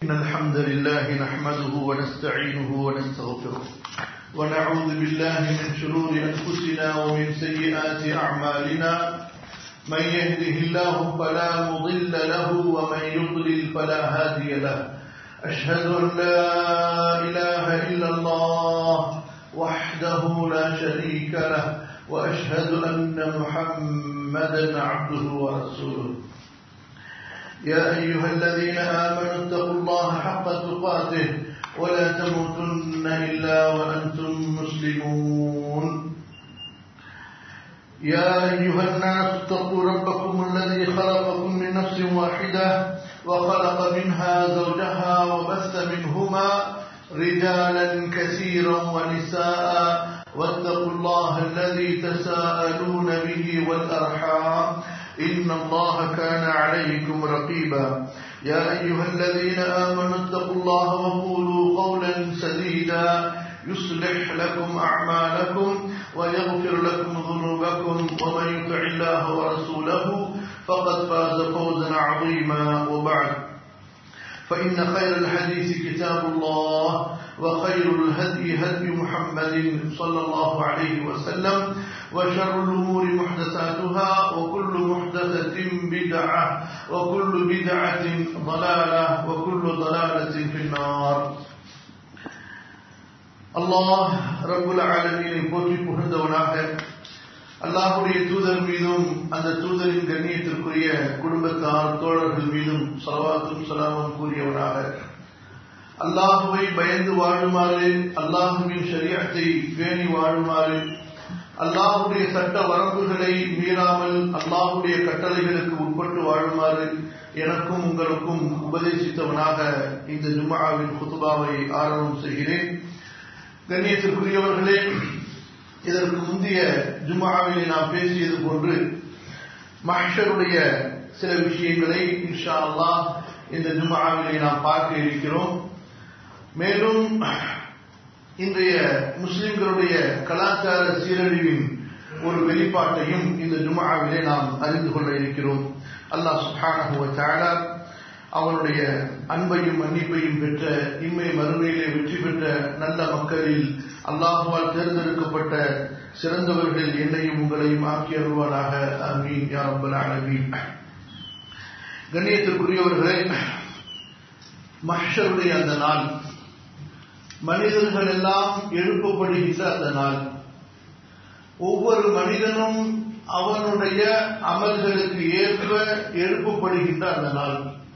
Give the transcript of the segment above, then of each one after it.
إن الحمد لله نحمده ونستعينه ونستغفره ونعوذ بالله من شرور أنفسنا ومن سيئات أعمالنا من يهده الله فلا مضل له ومن يضلل فلا هادي له أشهد أن لا إله إلا الله وحده لا شريك له وأشهد أن محمدا عبده ورسوله يا أيها الذين آمنوا اتقوا الله حق تقاته ولا تموتن إلا وأنتم مسلمون يا أيها الناس اتقوا ربكم الذي خلقكم من نفس واحدة وخلق منها زوجها وبث منهما رجالا كثيرا ونساء واتقوا الله الذي تساءلون به والأرحام إن الله كان عليكم رقيبا يا أيها الذين آمنوا اتقوا الله وقولوا قولا سديدا يصلح لكم أعمالكم ويغفر لكم ذنوبكم ومن يطع الله ورسوله فقد فاز فوزا عظيما وبعد فإن خير الحديث كتاب الله وخير الهدي هدي محمد صلى الله عليه وسلم وشر الأمور محدثاتها وكل محدثة بدعة وكل بدعة ضلالة وكل ضلالة في النار அல்லாஹ் ரபுல் ஆலமீனை போற்றி புகழ்ந்தவனாக அல்லாஹுடைய தூதர் மீதும் அந்த தூதரின் கண்ணியத்திற்குரிய குடும்பத்தார் தோழர்கள் மீதும் சலவாத்தும் சலாமும் கூறியவனாக அல்லாஹுவை பயந்து வாழுமாறு அல்லாஹுவின் சரியத்தை பேணி வாழுமாறு அல்லாஹுடைய சட்ட வரம்புகளை மீறாமல் அல்லாஹுடைய கட்டளைகளுக்கு உட்பட்டு வாழுமாறு எனக்கும் உங்களுக்கும் உபதேசித்தவனாக இந்த ஜும்மாவின் குத்துபாவை ஆரம்பம் செய்கிறேன் கண்ணியத்திற்குரியவர்களே இதற்கு முந்தைய ஜும்மாவிலே நாம் பேசியது போன்று மஹருடைய சில விஷயங்களை இன்ஷா அல்லாஹ் இந்த ஜும்மாவிலே நாம் பார்க்க இருக்கிறோம் மேலும் இன்றைய முஸ்லிம்களுடைய கலாச்சார சீரழிவின் ஒரு வெளிப்பாட்டையும் இந்த ஜுமாவிலே நாம் அறிந்து கொள்ள இருக்கிறோம் அல்லாஹ் சுஹானஹுவ அவனுடைய அன்பையும் மன்னிப்பையும் பெற்ற இம்மை மறுமையிலே வெற்றி பெற்ற நல்ல மக்களில் அல்லாஹுவால் தேர்ந்தெடுக்கப்பட்ட சிறந்தவர்கள் என்னையும் உங்களையும் ஆக்கி அருள்வானாக அமீன் யா ரப்பல் ஆலமீன் கண்ணியத்திற்குரியவர்களே மஹருடைய அந்த நாள் மனிதர்கள் எல்லாம் எழுப்பப்படுகின்ற அந்த நாள் ஒவ்வொரு மனிதனும் அவனுடைய அமல்களுக்கு ஏற்ப எழுப்பப்படுகின்ற அந்த நாள்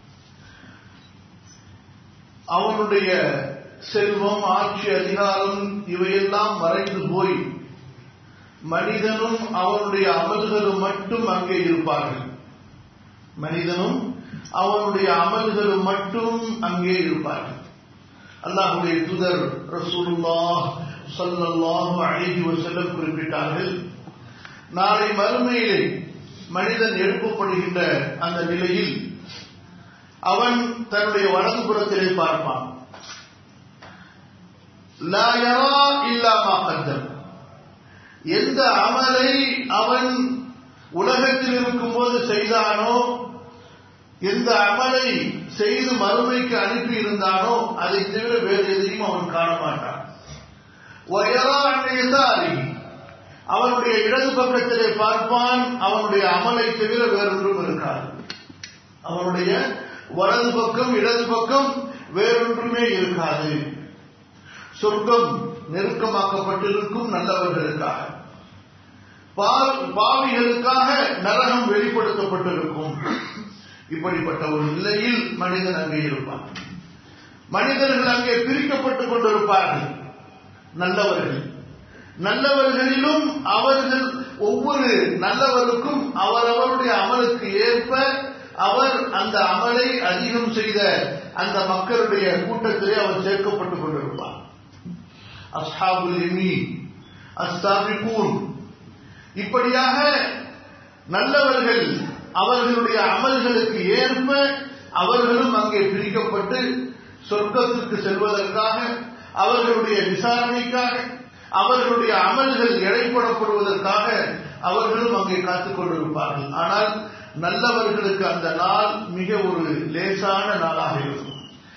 அவனுடைய செல்வம் ஆட்சி அதிகாரம் இவையெல்லாம் மறைந்து போய் மனிதனும் அவனுடைய அமல்களும் மட்டும் அங்கே இருப்பார்கள் மனிதனும் அவனுடைய அமல்களும் மட்டும் அங்கே இருப்பார்கள் அல்லாஹுடைய துதர் ரசூலுல்லாஹ் சல்லல்லாஹு அலைஹி வஸல்லம் குறிப்பிட்டார்கள் நாளை மறுமையிலே மனிதன் எழுப்பப்படுகின்ற அந்த நிலையில் அவன் தன்னுடைய வலதுபுறத்திலே பார்ப்பான் லா யரா இல்லா மா கத்தம் எந்த அமலை அவன் உலகத்தில் இருக்கும்போது செய்தானோ எந்த அமலை செய்து மறுமைக்கு அனுப்பி இருந்தானோ அதை தவிர வேறு எதையும் அவன் காண மாட்டான் அவனுடைய இடது பக்கத்திலே பார்ப்பான் அவனுடைய அமலை தவிர வேறொன்றும் இருக்காது அவனுடைய வலது பக்கம் இடது பக்கம் வேறொன்றுமே இருக்காது சொர்க்கம் நெருக்கமாக்கப்பட்டிருக்கும் நல்லவர்களுக்காக பாவிகளுக்காக நரகம் வெளிப்படுத்தப்பட்டிருக்கும் இப்படிப்பட்ட ஒரு நிலையில் மனிதன் அங்கே இருப்பான் மனிதர்கள் அங்கே பிரிக்கப்பட்டுக் கொண்டிருப்பார்கள் நல்லவர்கள் நல்லவர்களிலும் அவர்கள் ஒவ்வொரு நல்லவருக்கும் அவரவருடைய அமலுக்கு ஏற்ப அவர் அந்த அமலை அதிகம் செய்த அந்த மக்களுடைய கூட்டத்திலே அவர் சேர்க்கப்பட்டுக் கொண்டிருப்பார் அஸ்ஹாபுல் எமி அஸ்தாபிகூன் இப்படியாக நல்லவர்கள் அவர்களுடைய அமல்களுக்கு ஏற்ப அவர்களும் அங்கே பிரிக்கப்பட்டு சொர்க்கத்திற்கு செல்வதற்காக அவர்களுடைய விசாரணைக்காக அவர்களுடைய அமல்கள் எடைப்படப்படுவதற்காக அவர்களும் அங்கே காத்துக் கொண்டிருப்பார்கள் ஆனால் நல்லவர்களுக்கு அந்த நாள் மிக ஒரு லேசான நாளாக இருக்கும்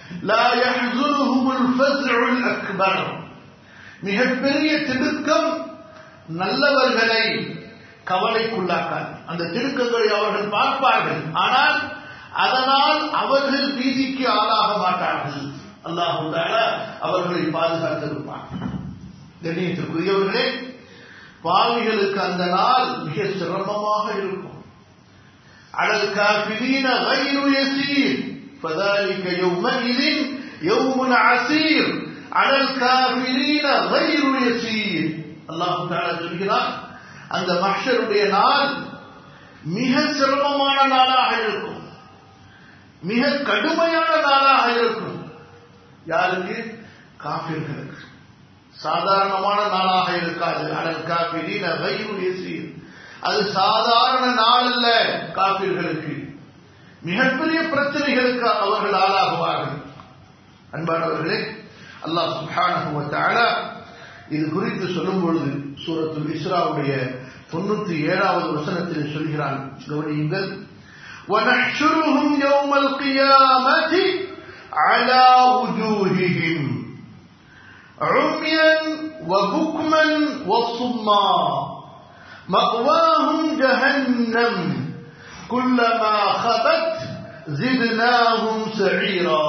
லா யஹ்சுனுஹுமுல் ஃபஸ்உல் அக்பர் மிகப்பெரிய திடுக்கம் நல்லவர்களை கவலைக்குள்ளாக்காது அந்த திடுக்கங்களை அவர்கள் பார்ப்பார்கள் ஆனால் அதனால் அவர்கள் பீதிக்கு ஆளாக மாட்டார்கள் அல்லாஹு அவர்களை பாதுகாத்திருப்பார் கண்ணியத்திற்குரியவர்களே பாவிகளுக்கு அந்த நாள் மிக சிரமமாக இருக்கும் அடல் காபிரீன غير يسير فذلك يومئذ يوم عسير على الكافرين غير يسير அல்லாஹ் تعالى சொல்கிறார் அந்த மஹ்ஷருடைய நாள் மிக சிரமமான நாளாக இருக்கும் மிக கடுமையான நாளாக இருக்கும் யாருக்கு காபிர்களுக்கு சாதாரணமான நாளாக இருக்காது அடல் காபிரீன غير يسير அது சாதாரண நாள் அல்ல காபிர்களுக்கு மிகப்பெரிய பிரச்சனைகளுக்கு அவர்கள் ஆளாகுவார்கள் அன்பானவர்களே அல்லாஹ் சுப்ஹானஹு வ தஆலா இது குறித்து சொல்லும் பொழுது சூரத்துல் இஸ்ராவுடைய தொண்ணூத்தி ஏழாவது வசனத்தில் சொல்கிறான் கவனியுங்கள் وَنَحْشُرُهُمْ يَوْمَ الْقِيَامَةِ عَلَى وُجُوهِهِمْ عُمْيًا وَبُكْمًا وَصُمًّا مأواهم جهنم كلما خبت زدناهم سعيرا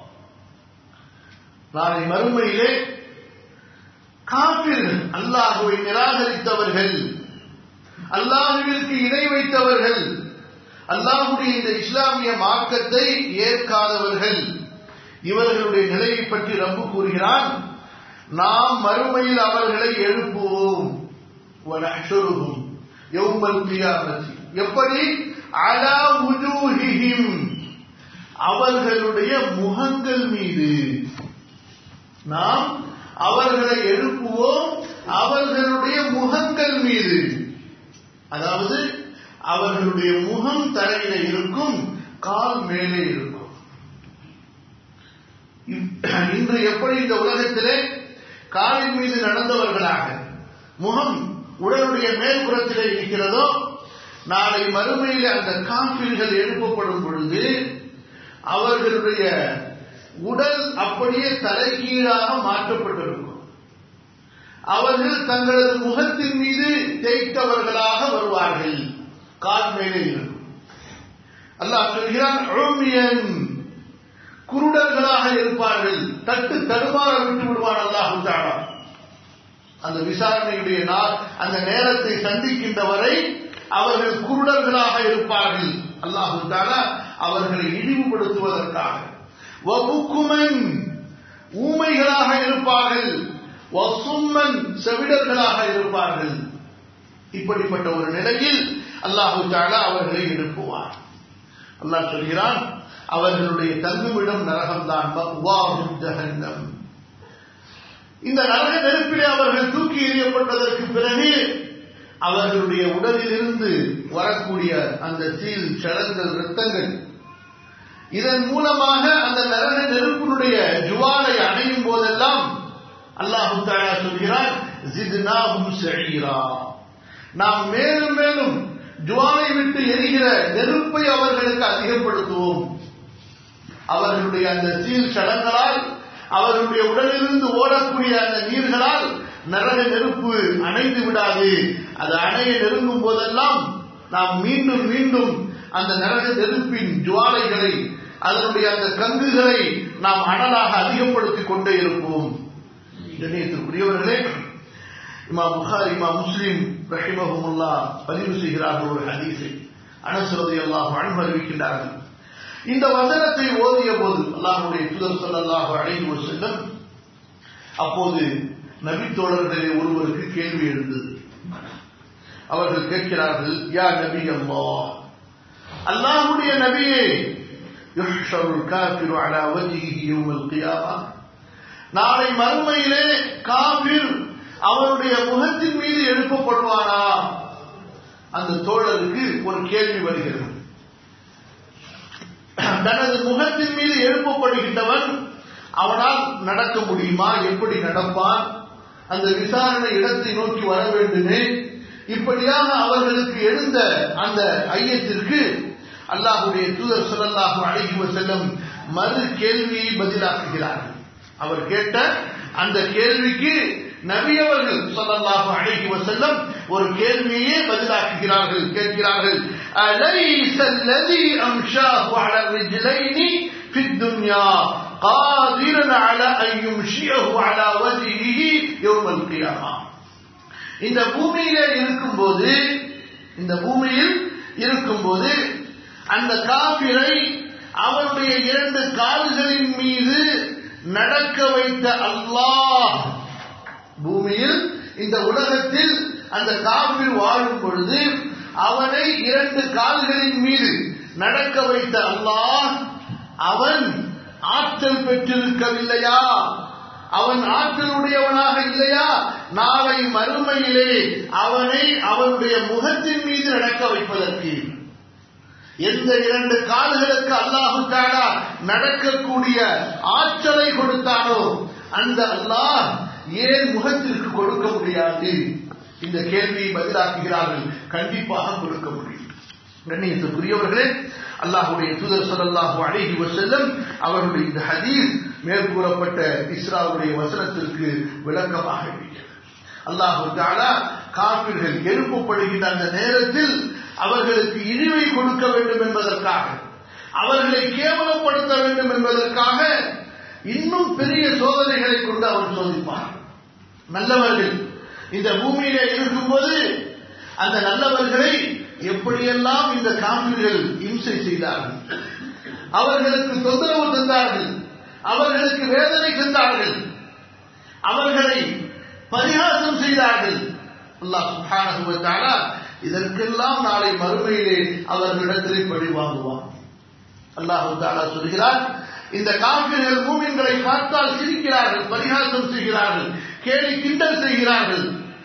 நாளை மறுமையிலே காபிர்கள் அல்லாஹுவை நிராகரித்தவர்கள் அல்லாஹுவிற்கு இணை வைத்தவர்கள் அல்லாஹுடைய இந்த இஸ்லாமிய மார்க்கத்தை ஏற்காதவர்கள் இவர்களுடைய நிலையை பற்றி ரப்பு கூறுகிறான் நாம் மறுமையில் அவர்களை எழுப்புவோம் ونحشرهم يوم القيامة எப்படி அலா உஜூஹிஹிம் அவர்களுடைய முகங்கள் மீது நாம் அவர்களை எழுப்புவோம் அவர்களுடைய முகங்கள் மீது அதாவது அவர்களுடைய முகம் தரையில இருக்கும் கால் மேலே இருக்கும் இன்று எப்படி இந்த உலகத்திலே காலின் மீது நடந்தவர்களாக முகம் உடலுடைய மேல்புறத்திலே இருக்கிறதோ நாளை மறுமையில் அந்த காப்பீர்கள் எழுப்பப்படும் பொழுது அவர்களுடைய உடல் அப்படியே தலைகீழாக மாற்றப்பட்டிருக்கும் அவர்கள் தங்களது முகத்தின் மீது தேய்த்தவர்களாக வருவார்கள் கால் மேலே இருக்கும் அல்லாஹ் சொல்கிறான் குருடர்களாக இருப்பார்கள் தட்டு தடுமாற விட்டு விடுவான் அல்லாஹு தாடா அந்த விசாரணையுடைய நாள் அந்த நேரத்தை சந்திக்கின்ற வரை அவர்கள் குருடர்களாக இருப்பார்கள் அல்லாஹு தாலா அவர்களை இழிவுபடுத்துவதற்காக வபுக்குமன் ஊமைகளாக இருப்பார்கள் வசும்மன் செவிடர்களாக இருப்பார்கள் இப்படிப்பட்ட ஒரு நிலையில் அல்லாஹு தாலா அவர்களை எழுப்புவார் அல்லாஹ் சொல்கிறான் அவர்களுடைய தங்குமிடம் நரகம்தான் ஜஹன்னம் இந்த நரக நெருப்பிலே அவர்கள் தூக்கி எறியப்பட்டதற்கு பிறகு அவர்களுடைய உடலிலிருந்து வரக்கூடிய அந்த சீல் சடங்கள் ரத்தங்கள் இதன் மூலமாக அந்த நரக நெருப்பினுடைய ஜுவாலை அணையும் போதெல்லாம் அல்லாஹு தாலா சொல்கிறான் ஜித்னாஹும் ஸஈரா நாம் மேலும் மேலும் ஜுவாலை விட்டு எரிகிற நெருப்பை அவர்களுக்கு அதிகப்படுத்துவோம் அவர்களுடைய அந்த சீல் சடங்களால் அவர்களுடைய உடலிலிருந்து ஓடக்கூடிய அந்த நீர்களால் நரக நெருப்பு அணைந்து விடாது அது அணைய நெருங்கும் போதெல்லாம் நாம் மீண்டும் மீண்டும் அந்த நரக நெருப்பின் ஜுவாலைகளை அதனுடைய அந்த கங்குகளை நாம் அனலாக அதிகப்படுத்திக் கொண்டே இருப்போம் கண்ணியத்திற்குரியவர்களே இமா புகார் இமா முஸ்லிம் ரஹிமஹமுல்லா பதிவு செய்கிறார்கள் ஒரு ஹதீஸை அனசுரதை எல்லாம் அன்பு அறிவிக்கின்றார்கள் இந்த வசனத்தை ஓதிய போது அல்லாஹுடைய தூதர் சொல்லல்லாஹு அழைந்து செல்லும் அப்போது நபி தோழர்களிலே ஒருவருக்கு கேள்வி எழுந்தது அவர்கள் கேட்கிறார்கள் யா நபி அல்லா அல்லாஹுடைய நபியே யுஹ்ஷருல் காஃபிரு அலா வஜ்ஹிஹி யௌமல் கியாமா நாளை மறுமையிலே காபிர் அவருடைய முகத்தின் மீது எழுப்பப்படுவானா அந்த தோழருக்கு ஒரு கேள்வி வருகிறது தனது முகத்தின் மீது எழுப்பப்படுகின்றவன் அவனால் நடக்க முடியுமா எப்படி நடப்பான் அந்த விசாரணை இடத்தை நோக்கி வர வேண்டுமே இப்படியாக அவர்களுக்கு எழுந்த அந்த ஐயத்திற்கு அல்லாஹுடைய தூதர் சொல்லல்லாஹு அழைக்குவ செல்லும் மறு கேள்வியை பதிலாக்குகிறார்கள் அவர் கேட்ட அந்த கேள்விக்கு நபி அவர்கள் ஸல்லல்லாஹு அலைஹி வஸல்லம் ஒரு கேள்வியே பதிலாக்குகிறார்கள் கேட்கிறார்கள் அலைஸ அல்லதி அம்ஷாஹு அலா ரிஜ்லைனி في الدنيا قادرا على أن يمشيه على وجهه يوم القيامة இந்த பூமியிலே இருக்கும்போது இந்த பூமியில் இருக்கும்போது அந்த காபிரை அவனுடைய இரண்டு கால்களின் மீது நடக்க வைத்த அல்லாஹ் பூமியில் இந்த உலகத்தில் அந்த காபிர் வாழும் பொழுது அவனை இரண்டு கால்களின் மீது நடக்க வைத்த அல்லாஹ் அவன் ஆற்றல் பெற்றிருக்கவில்லையா அவன் ஆற்றல் உடையவனாக இல்லையா நாளை மறுமையிலே அவனை அவனுடைய முகத்தின் மீது நடக்க வைப்பதற்கு எந்த இரண்டு கால்களுக்கு அல்லாஹு தாலா நடக்கக்கூடிய ஆற்றலை கொடுத்தானோ அந்த அல்லாஹ் ஏன் முகத்திற்கு கொடுக்க முடியாது இந்த கேள்வியை பதிலாக்குகிறார்கள் கண்டிப்பாக கொடுக்க முடியும் கண்ணியத்துக்குரியவர்களே அல்லாஹுடைய தூதர் ஸல்லல்லாஹு அலைஹி வஸல்லம் அவருடைய இந்த ஹதீஸ் மேற்கூறப்பட்ட இஸ்ராவுடைய வசனத்திற்கு விளக்கமாக இருக்கிறது அல்லாஹு தாலா காபிர்கள் எழுப்பப்படுகின்ற அந்த நேரத்தில் அவர்களுக்கு இழிவை கொடுக்க வேண்டும் என்பதற்காக அவர்களை கேவலப்படுத்த வேண்டும் என்பதற்காக இன்னும் பெரிய சோதனைகளை கொண்டு அவர் சோதிப்பார் நல்லவர்கள் இந்த பூமியிலே இருக்கும்போது அந்த நல்லவர்களை எப்படியெல்லாம் இந்த காவிர்கள் இம்சை செய்தார்கள் அவர்களுக்கு தொந்தரவு தந்தார்கள் அவர்களுக்கு வேதனை தந்தார்கள் அவர்களை பரிகாசம் செய்தார்கள் அல்லாஹ் சுப்ஹானஹு வ தஆலா இதற்கெல்லாம் நாளை மறுமையிலே அவர்களிடத்திலே பழி வாங்குவான் அல்லாஹு தாலா சொல்கிறார் இந்த காபிர்கள் மூமின்களை பார்த்தால் சிரிக்கிறார்கள் பரிகாசம் செய்கிறார்கள் கேலி கிண்டல் செய்கிறார்கள்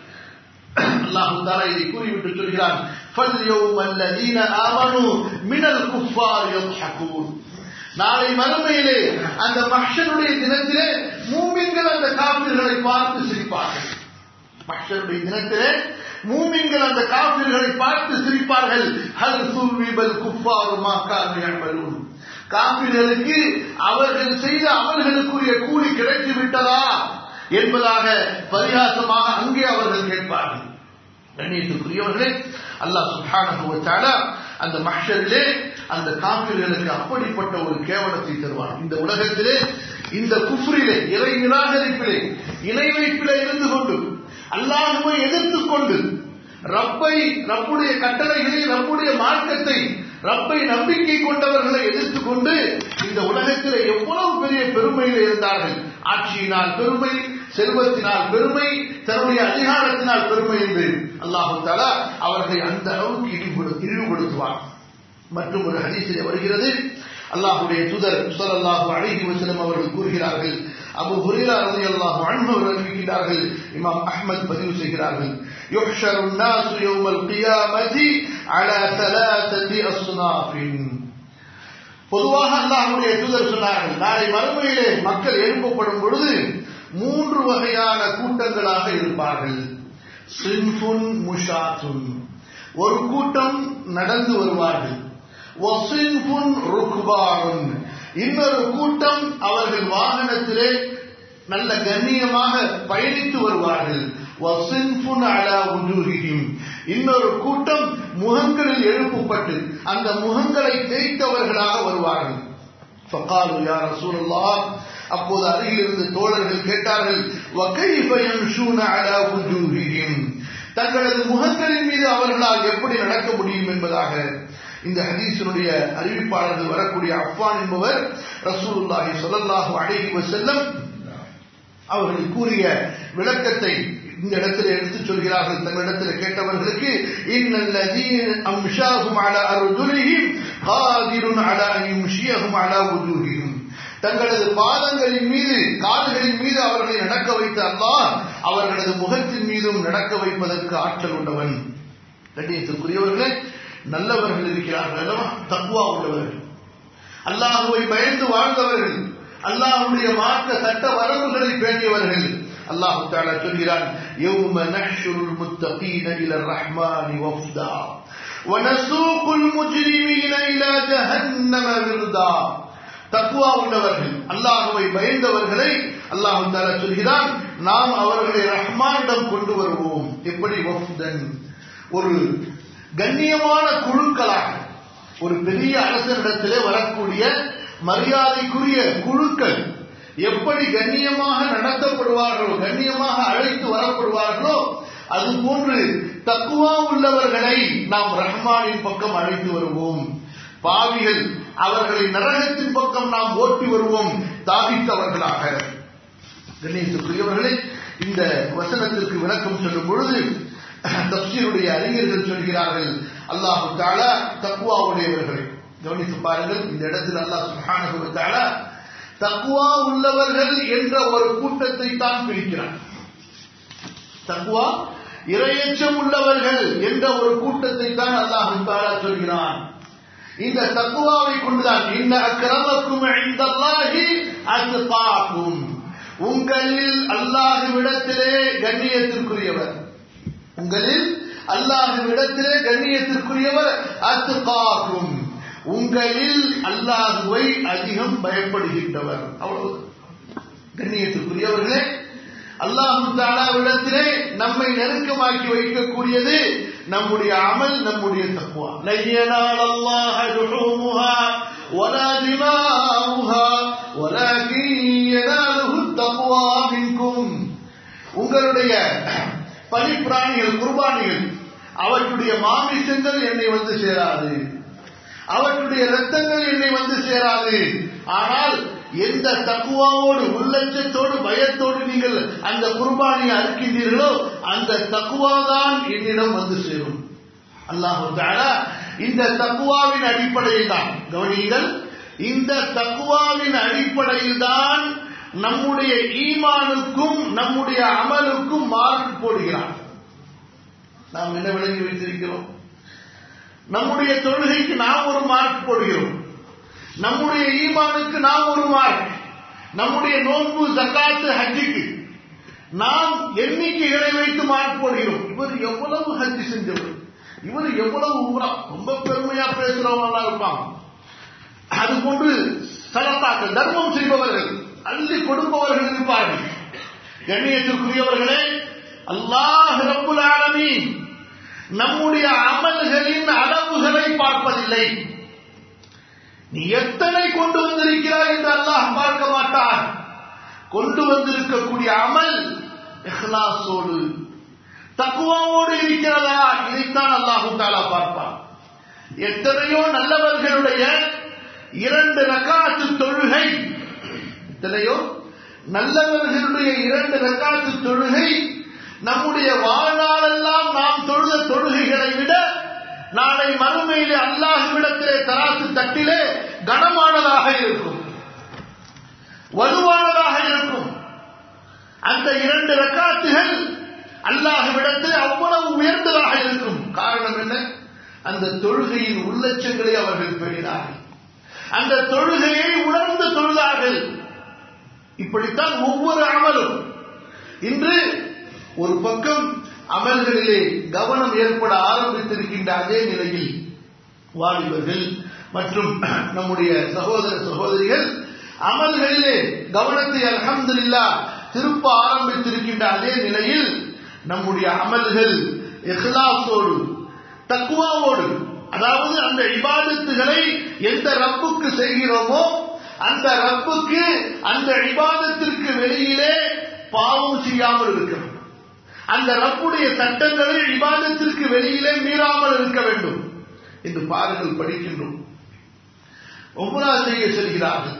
அல்லாஹு தாலா இதை கூறிவிட்டு சொல்கிறான் فَالْيَوْمَ الَّذِينَ آمَنُوا مِنَ الْكُفَّارِ يَضْحَكُونَ நாளை மறுமையிலே அந்த மஹ்ஷருடைய தினத்திலே மூமின்கள் அந்த காபிர்களை பார்த்து சிரிப்பார்கள் மஹ்ஷருடைய தினத்திலே மூமின்கள் அந்த காபிர்களை பார்த்து சிரிப்பார்கள் ஹல் சுல்விபல் குஃபாரு மா கானு யஅமலூன் காபிர்களுக்கு அவர்கள் செய்த அமல்களுக்குரிய கூலி கிடைத்து விட்டதா என்பதாக பரிகாசமாக அங்கே அவர்கள் கேட்பார்கள் கண்ணியத்துக்குரியவர்களே அல்லாஹ் சுப்ஹானஹு வ தஆலா அந்த மஹ்ஷரிலே அந்த காபிர்களுக்கு அப்படிப்பட்ட ஒரு கேவலத்தை தருவான் இந்த உலகத்திலே இந்த குஃப்ரிலே இறை நிராகரிப்பிலே இணை வைப்பிலே இருந்து கொண்டு அல்லாஹுவை எதிர்த்துக் கொண்டு ரப்பை ரப்புடைய கட்டளைகளை ரப்புடைய மார்க்கத்தை ரப்பை நம்பிக்கை கொண்டவர்களை எதிர்த்துக் கொண்டு இந்த உலகத்தில் எவ்வளவு பெரிய பெருமையில் இருந்தார்கள் ஆட்சியினால் பெருமை செல்வத்தினால் பெருமை தன்னுடைய அதிகாரத்தினால் பெருமை என்று அல்லாஹு தாலா அவர்களை அந்த அளவுக்கு இழிவுபடு இழிவுபடுத்துவார் மற்றும் ஒரு ஹதீஸில் வருகிறது அல்லாஹுடைய தூதர் ஸல்லல்லாஹு அலைஹி வஸல்லம் அவர்கள் கூறுகிறார்கள் அபு ஹுரைரா ரலியல்லாஹு அன்ஹு அவர்கள் அறிவிக்கிறார்கள் இமாம் அஹ்மத் பதிவு செய்கிறார்கள் யுஹ்ஷரு الناس يوم القيامة على ثلاثة أصناف பொதுவாக அல்லாஹ்வுடைய தூதர் சொன்னார்கள் நாளை மறுமையிலே மக்கள் எழுப்பப்படும் பொழுது மூன்று வகையான கூட்டங்களாக இருப்பார்கள் சின்ஃபுன் முஷாத்துன் ஒரு கூட்டம் நடந்து வருவார்கள் வசின்ஃபுன் ருக்பானுன் இன்னொரு கூட்டம் அவர்கள் வாகனத்திலே நல்ல கண்ணியமாக பயணித்து வருவார்கள் வசின்ஃபுன் அலா உஜூஹிஹிம் இன்னொரு கூட்டம் முகங்களில் எழுப்பப்பட்டு அந்த முகங்களை தேய்த்தவர்களாக வருவார்கள் فقالوا يا رسول الله அப்போது அருகில் இருந்து தோழர்கள் கேட்டார்கள் وكيف يمشون على وجوههم தங்களது முகங்களின் மீது அவர்களால் எப்படி நடக்க முடியும் என்பதாக இந்த ஹதீஸினுடைய அறிவிப்பாளர்கள் வரக்கூடிய அஃபான் என்பவர் ரசூலுல்லாஹி ஸல்லல்லாஹு அலைஹி வஸல்லம் அவர்கள் கூறிய விளக்கத்தை இந்த இடத்துல எடுத்து சொல்கிறார்கள் தங்களிடத்தில் கேட்டவர்களுக்கு இன்னல்லதீன அம்ஷாஹும் அலா அர்ஜுலிஹிம் காதிருன் அலா அன் யும்ஷியஹும் அலா வுஜூஹிஹிம் தங்களது பாதங்களின் மீது கால்களின் மீது அவர்களை நடக்க வைத்த அல்லாஹ் அவர்களது முகத்தின் மீதும் நடக்க வைப்பதற்கு ஆற்றல் உண்டவன் கண்ணியத்திற்குரியவர்களே நல்லவர்கள் இருக்கிறார்கள் அல்லவா தக்குவா உள்ளவர்கள் அல்லாஹுவை பயந்து வாழ்ந்தவர்கள் அல்லாஹுடைய மார்க்க சட்ட வரம்புகளை பேணியவர்கள் அல்லாஹு தாலா சொல்கிறான் யௌம நஹ்ஷுருல் முத்தகீன இல ரஹ்மானி வஃப்தா ونسوق المجرمين إلى جهنم وردا தக்குவா உள்ளவர்கள் அல்லாஹுவை பயந்தவர்களை அல்லாஹு தாலா சொல்கிறான் நாம் அவர்களை ரஹ்மானிடம் கொண்டு வருவோம் எப்படி வஃப்தன் ஒரு கண்ணியமான குழுக்களாக ஒரு பெரிய அரசனிடத்திலே வரக்கூடிய மரியாதைக்குரிய குழுக்கள் எப்படி கண்ணியமாக நடத்தப்படுவார்களோ கண்ணியமாக அழைத்து வரப்படுவார்களோ அது போன்று தக்குவா உள்ளவர்களை நாம் ரஹ்மானின் பக்கம் அழைத்து வருவோம் பாவிகள் அவர்களை நரகத்தின் பக்கம் நாம் ஓட்டி வருவோம் தாவித்தவர்களாக கணேசக்குரியவர்களே இந்த வசனத்திற்கு விளக்கம் சொல்லும் பொழுது தப்சீருடைய அறிஞர்கள் சொல்கிறார்கள் அல்லாஹு தாலா தக்குவா உடையவர்களை கவனித்து பாருங்கள் இந்த இடத்தில் அல்லாஹ் சுஹானு தாலா தக்குவா உள்ளவர்கள் என்ற ஒரு கூட்டத்தை தான் பிரிக்கிறார் தக்குவா இரையச்சம் உள்ளவர்கள் என்ற ஒரு கூட்டத்தை தான் அல்லாஹு தாலா சொல்கிறான் இந்த தக்குவாவை கொண்டுதான் இந்த அக்கிரமக்கும் இந்தல்லாஹி அத்காக்கும் உங்களில் அல்லாஹுவிடத்திலே கண்ணியத்திற்குரியவர் உங்களில் அல்லாஹுவிடத்திலே கண்ணியத்திற்குரியவர் அத்துகாக்கும் உங்களில் அல்லாஹுவை அதிகம் பயப்படுகின்றவர் அவ்வளவு கண்ணியத்திற்குரியவர்களே அல்லாஹு தாலாவிடத்திலே நம்மை நெருக்கமாக்கி வைக்கக்கூடியது நம்முடைய அமல் நம்முடைய தக்குவா லையனால் அல்லாஹ் லுஹூமுஹா ولا دماؤها ولكن يناله التقوى منكم உங்களுடைய பலிப்பிராணிகள் குர்பானிகள் அவற்றுடைய மாமிசங்கள் என்னை வந்து சேராது அவற்றுடைய ரத்தங்கள் என்னை வந்து சேராது ஆனால் எந்த தக்குவாவோடு உள்ளச்சத்தோடு பயத்தோடு நீங்கள் அந்த குர்பானியை அறுக்கின்றீர்களோ அந்த தக்குவா தான் என்னிடம் வந்து சேரும் அல்லாஹு இந்த தக்குவாவின் அடிப்படையில் தான் கவனியுங்கள் இந்த தக்குவாவின் அடிப்படையில் தான் நம்முடைய ஈமானுக்கும் நம்முடைய அமலுக்கும் மார்க் போடுகிறான் நாம் என்ன விளங்கி வைத்திருக்கிறோம் நம்முடைய தொழுகைக்கு நாம் ஒரு மார்க் போடுகிறோம் நம்முடைய ஈமானுக்கு நாம் ஒரு மார்க் நம்முடைய நோன்பு ஜக்காத்து ஹஜ்ஜுக்கு நாம் எண்ணிக்கைகளை வைத்து மார்க் போடுகிறோம் இவர் எவ்வளவு ஹஜ்ஜு செஞ்சவர் இவர் எவ்வளவு உம்ரா ரொம்ப பெருமையா பேசுறவங்க இருப்பாங்க அது போன்று சலத்தாக்கள் தர்மம் செய்பவர்கள் அள்ளி கொடுப்பவர்கள் இருப்பார்கள் கண்ணியத்திற்குரியவர்களே அல்லாஹ் ரப்புல் ஆலமீன் நம்முடைய அமல்களின் அளவுகளை பார்ப்பதில்லை நீ எத்தனை கொண்டு வந்திருக்கிறாய் என்று அல்லாஹ் பார்க்க மாட்டான் கொண்டு வந்திருக்கக்கூடிய அமல் இஹ்லாஸோடு தக்குவாவோடு இருக்கிறதா இதைத்தான் அல்லாஹு தாலா பார்ப்பான் எத்தனையோ நல்லவர்களுடைய இரண்டு ரக்காத்து தொழுகை எத்தனையோ நல்லவர்களுடைய இரண்டு ரக்காத்து தொழுகை நம்முடைய வாழ்நாளெல்லாம் நாம் தொழுத தொழுகைகளை விட நாளை மறுமையிலே அல்லாஹுவிடத்திலே தராசு தட்டிலே கனமானதாக இருக்கும் வலுவானதாக இருக்கும் அந்த இரண்டு ரக்காத்துகள் அல்லாஹுவிடத்தில் அவ்வளவு உயர்ந்ததாக இருக்கும் காரணம் என்ன அந்த தொழுகையின் உள்ளச்சங்களை அவர்கள் பெறினார்கள் அந்த தொழுகையை உணர்ந்து தொழுதார்கள் இப்படித்தான் ஒவ்வொரு அமலும் இன்று ஒரு பக்கம் அமல்களிலே கவனம் ஏற்பட ஆரம்பித்திருக்கின்ற அதே நிலையில் வாலிபர்கள் மற்றும் நம்முடைய சகோதர சகோதரிகள் அமல்களிலே கவனத்தை அலமதுல்லா திருப்ப ஆரம்பித்திருக்கின்ற அதே நிலையில் நம்முடைய அமல்கள் எஹ்லாசோடு தக்குவாவோடு அதாவது அந்த இபாதத்துகளை எந்த ரப்புக்கு செய்கிறோமோ அந்த ரப்புக்கு அந்த இபாதத்திற்கு வெளியிலே பாவம் செய்யாமல் இருக்க வேண்டும் அந்த ரப்புடைய சட்டங்களை இபாதத்திற்கு வெளியிலே மீறாமல் இருக்க வேண்டும் என்று பாருங்கள் படிக்கின்றோம் ஒவ்வொரு செய்ய செல்கிறார்கள்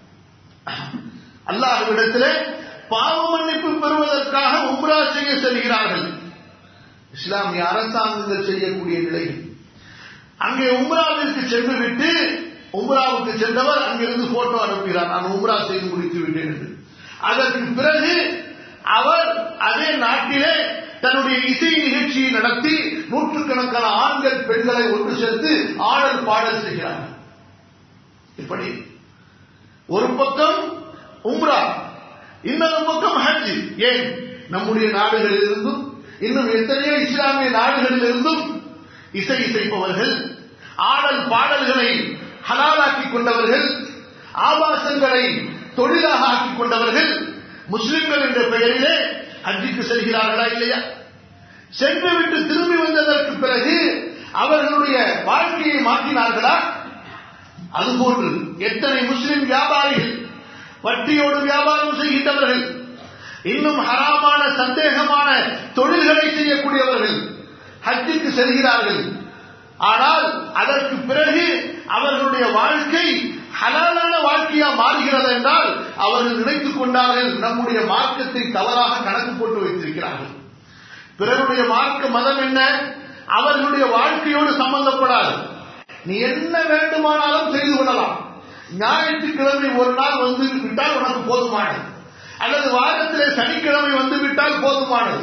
அல்லாஹ்விடத்திலே பாவ மன்னிப்பு பெறுவதற்காக உம்ரா செய்ய செல்கிறார்கள் இஸ்லாமிய அரசாங்கங்கள் செய்யக்கூடிய நிலையில் அங்கே உம்ராவிற்கு சென்று விட்டு உம்ராவுக்கு சென்றவர் அங்கிருந்து போட்டோ அனுப்புகிறார் நான் உம்ரா செய்து முடித்து விட்டேன் என்று அதற்கு பிறகு அவர் அதே நாட்டிலே தன்னுடைய இசை நிகழ்ச்சியை நடத்தி நூற்றுக்கணக்கான ஆண்கள் பெண்களை ஒன்று சேர்த்து ஆடல் பாடல் செய்கிறார் இப்படி ஒரு பக்கம் உம்ரா இன்னொரு பக்கம் ஹஜ் ஏன் நம்முடைய நாடுகளில் இருந்தும் இன்னும் எத்தனையோ இஸ்லாமிய நாடுகளில் இருந்தும் இசை இசைப்பவர்கள் ஆடல் பாடல்களை ஹலாலாக்கி கொண்டவர்கள் ஆபாசங்களை தொழிலாக ஆக்கிக் கொண்டவர்கள் முஸ்லிம்கள் என்ற பெயரிலே ஹஜ்ஜுக்கு செல்கிறார்களா இல்லையா சென்று விட்டு திரும்பி வந்ததற்கு பிறகு அவர்களுடைய வாழ்க்கையை மாற்றினார்களா அதுபோன்று எத்தனை முஸ்லிம் வியாபாரிகள் வட்டியோடு வியாபாரம் செய்கின்றவர்கள் இன்னும் ஹராமான சந்தேகமான தொழில்களை செய்யக்கூடியவர்கள் ஹஜ்ஜுக்கு செல்கிறார்கள் ஆனால் அதற்கு பிறகு அவர்களுடைய வாழ்க்கை ஹலாலான வாழ்க்கையா மாறுகிறது என்றால் அவர்கள் நினைத்துக் கொண்டார்கள் நம்முடைய மார்க்கத்தை தவறாக கணக்கு போட்டு வைத்திருக்கிறார்கள் பிறருடைய மார்க்க மதம் என்ன அவர்களுடைய வாழ்க்கையோடு சம்பந்தப்படாது நீ என்ன வேண்டுமானாலும் செய்து கொள்ளலாம் ஞாயிற்றுக்கிழமை ஒரு நாள் வந்து விட்டால் உனக்கு போதுமானது அல்லது வாரத்திலே சனிக்கிழமை வந்து விட்டால் போதுமானது